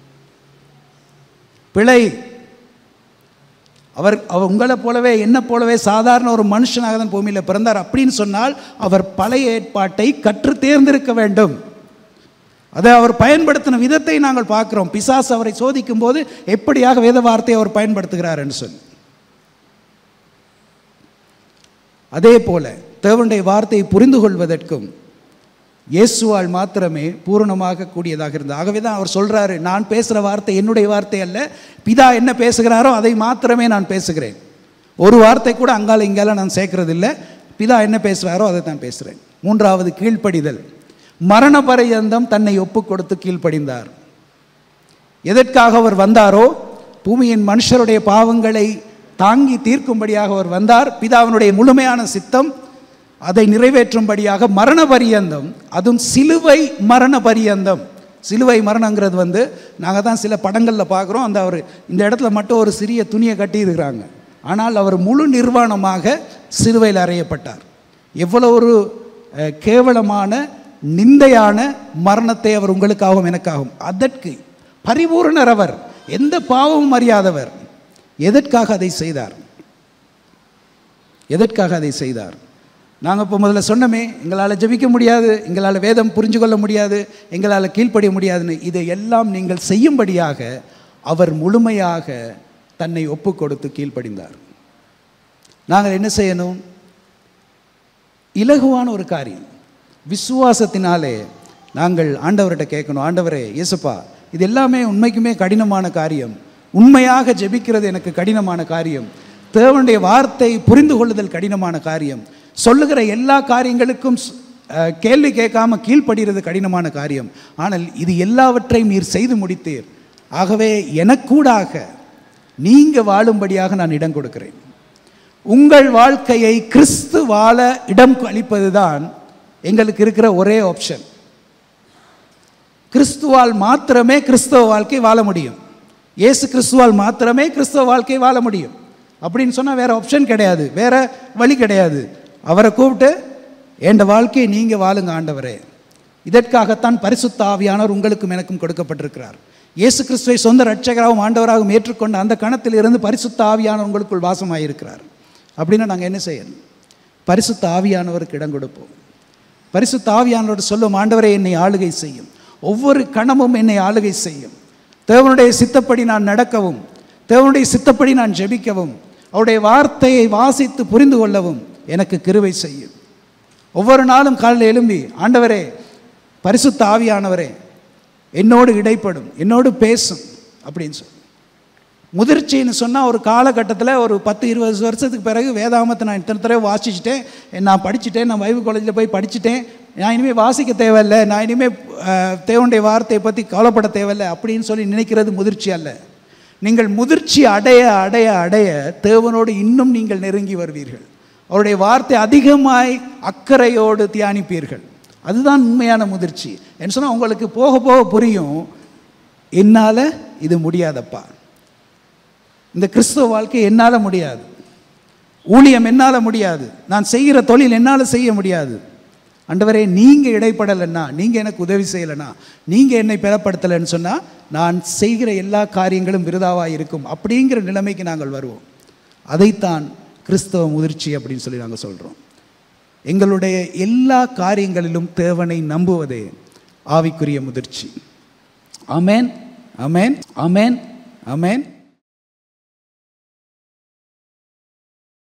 பிழை அவர் அவர் உங்களை போலவே என்ன போலவே சாதாரண ஒரு மனுஷனாக தான் பூமியில் பிறந்தார் அப்படின்னு சொன்னால் அவர் பழைய ஏற்பாட்டை கற்று தேர்ந்திருக்க வேண்டும் அதை அவர் பயன்படுத்தின விதத்தை நாங்கள் பார்க்கிறோம் பிசாசு அவரை சோதிக்கும் போது எப்படியாக வேத வார்த்தையை அவர் பயன்படுத்துகிறார் என்று சொல்லி அதே போல தேவனுடைய வார்த்தையை புரிந்து கொள்வதற்கும் இயேசுவால் மாத்திரமே பூரணமாக கூடியதாக இருந்தது ஆகவே தான் அவர் சொல்றாரு நான் பேசுகிற வார்த்தை என்னுடைய வார்த்தை அல்ல பிதா என்ன பேசுகிறாரோ அதை மாத்திரமே நான் பேசுகிறேன் ஒரு வார்த்தை கூட அங்கால இங்கால நான் சேர்க்கறது இல்லை பிதா என்ன பேசுகிறாரோ அதை தான் பேசுகிறேன் மூன்றாவது கீழ்ப்படிதல் மரண பரியந்தம் தன்னை ஒப்பு கொடுத்து கீழ்ப்படிந்தார் எதற்காக அவர் வந்தாரோ பூமியின் மனுஷருடைய பாவங்களை தாங்கி தீர்க்கும்படியாக அவர் வந்தார் பிதாவினுடைய முழுமையான சித்தம் அதை நிறைவேற்றும்படியாக மரண பரியந்தம் அதுவும் சிலுவை மரண பரியந்தம் சிலுவை மரணங்கிறது வந்து நாங்கள் தான் சில படங்களில் பார்க்குறோம் அந்த அவர் இந்த இடத்துல மட்டும் ஒரு சிறிய துணியை கட்டியிருக்கிறாங்க ஆனால் அவர் முழு நிர்வாணமாக சிலுவையில் அறையப்பட்டார் எவ்வளோ ஒரு அஹ், கேவலமான நிந்தையான மரணத்தை அவர் உங்களுக்காகவும் எனக்காகவும் அதற்கு பரிபூரணர் அவர் எந்த பாவமும் அறியாதவர் எதற்காக அதை செய்தார் எதற்காக அதை செய்தார் நாங்கள் இப்போ முதல்ல சொன்னோமே எங்களால் ஜெபிக்க முடியாது எங்களால் வேதம் புரிஞ்சு கொள்ள முடியாது எங்களால் கீழ்ப்படிய முடியாதுன்னு இதை எல்லாம் நீங்கள் செய்யும்படியாக அவர் முழுமையாக தன்னை ஒப்பு கொடுத்து கீழ்ப்படிந்தார் நாங்கள் என்ன செய்யணும் இலகுவான ஒரு காரியம் விசுவாசத்தினாலே நாங்கள் ஆண்டவர்கிட்ட கேட்கணும் ஆண்டவரே இயேசுப்பா இது எல்லாமே உண்மைக்குமே கடினமான காரியம் உண்மையாக ஜெபிக்கிறது எனக்கு கடினமான காரியம் தேவனுடைய வார்த்தை புரிந்து கொள்ளுதல் கடினமான காரியம் சொல்லுகிற எல்லா காரியங்களுக்கும் ஸ்- அஹ், கேள்வி கேட்காம கீழ்ப்படுகிறது கடினமான காரியம் ஆனால் இது எல்லாவற்றையும் நீர் செய்து முடித்தீர் ஆகவே எனக்கூடாக நீங்க வாழும்படியாக நான் இடம் கொடுக்கிறேன் உங்கள் வாழ்க்கையை கிறிஸ்து வாழ இடம் அளிப்பதுதான் எங்களுக்கு இருக்கிற ஒரே ஆப்ஷன் கிறிஸ்துவால் மாத்திரமே கிறிஸ்தவ வாழ்க்கை வாழ முடியும் இயேசு கிறிஸ்துவால் மாத்திரமே கிறிஸ்தவ வாழ்க்கை வாழ முடியும் அப்படின்னு சொன்னால் வேற ஆப்ஷன் கிடையாது வேற வழி கிடையாது அவரை கூப்பிட்டு என் வாழ்க்கையை நீங்கள் வாழுங்க ஆண்டவரே இதற்காகத்தான் பரிசுத்த ஆவியானவர் உங்களுக்கும் எனக்கும் கொடுக்கப்பட்டிருக்கிறார் இயேசு கிறிஸ்துவை சொந்த ரட்சகராகவும் ஆண்டவராகவும் ஏற்றுக்கொண்ட அந்த கணத்தில் இருந்து பரிசுத்த ஆவியானவர் உங்களுக்குள் வாசமாயிருக்கிறார் அப்படின்னா நாங்கள் என்ன செய்யணும் பரிசுத்த ஆவியானவருக்கு இடம் கொடுப்போம் பரிசுத்த ஆவியானவரோடு சொல்லும் ஆண்டவரே என்னை ஆளுகை செய்யும் ஒவ்வொரு கணமும் என்னை ஆளுகை செய்யும் தேவனுடைய சித்தப்படி நான் நடக்கவும் தேவனுடைய சித்தப்படி நான் ஜெபிக்கவும் அவருடைய வார்த்தையை வாசித்து புரிந்து கொள்ளவும் எனக்கு கிருபை செய்யும் ஒவ்வொரு நாளும் காலையில் எழும்பி ஆண்டவரே பரிசுத்த ஆவியானவரே என்னோடு இடைப்படும் என்னோடு பேசும் அப்படின்னு சொல்லி முதிர்ச்சின்னு சொன்னால் ஒரு காலகட்டத்தில் ஒரு பத்து இருபது வருஷத்துக்கு பிறகு வேதாமத்தை நான் இத்தனை தடவை வாசிச்சிட்டேன் நான் படிச்சுட்டேன் நான் பைபிள் காலேஜில் போய் படிச்சுட்டேன் நான் இனிமேல் வாசிக்க தேவையில்லை நான் இனிமேல் தேவனுடைய வார்த்தையை பற்றி கவலைப்பட தேவையில்லை அப்படின்னு சொல்லி நினைக்கிறது முதிர்ச்சி அல்ல நீங்கள் முதிர்ச்சி அடைய அடைய அடைய தேவனோடு இன்னும் நீங்கள் நெருங்கி வருவீர்கள் அவருடைய வார்த்தை அதிகமாய் அக்கறையோடு தியானிப்பீர்கள் அதுதான் உண்மையான முதிர்ச்சி என்ன சொன்னால் உங்களுக்கு போக போக புரியும் என்னால் இது முடியாதப்பா இந்த கிறிஸ்துவ வாழ்க்கை என்னால் முடியாது ஊழியம் என்னால் முடியாது நான் செய்கிற தொழில் என்னால் செய்ய முடியாது ஆண்டவரே நீங்கள் இடைப்படலைன்னா நீங்கள் எனக்கு உதவி செய்யலைன்னா நீங்கள் என்னை பெறப்படுத்தலைன்னு சொன்னால் நான் செய்கிற எல்லா காரியங்களும் விருதாவாக இருக்கும் அப்படிங்கிற நிலைமைக்கு நாங்கள் வருவோம் அதைத்தான் கிறிஸ்தவ முதிர்ச்சி அப்படின்னு சொல்லி நாங்கள் சொல்கிறோம் எங்களுடைய எல்லா காரியங்களிலும் தேவனை நம்புவதே ஆவிக்குரிய முதிர்ச்சி ஆமென் ஆமென் ஆமென் ஆமென்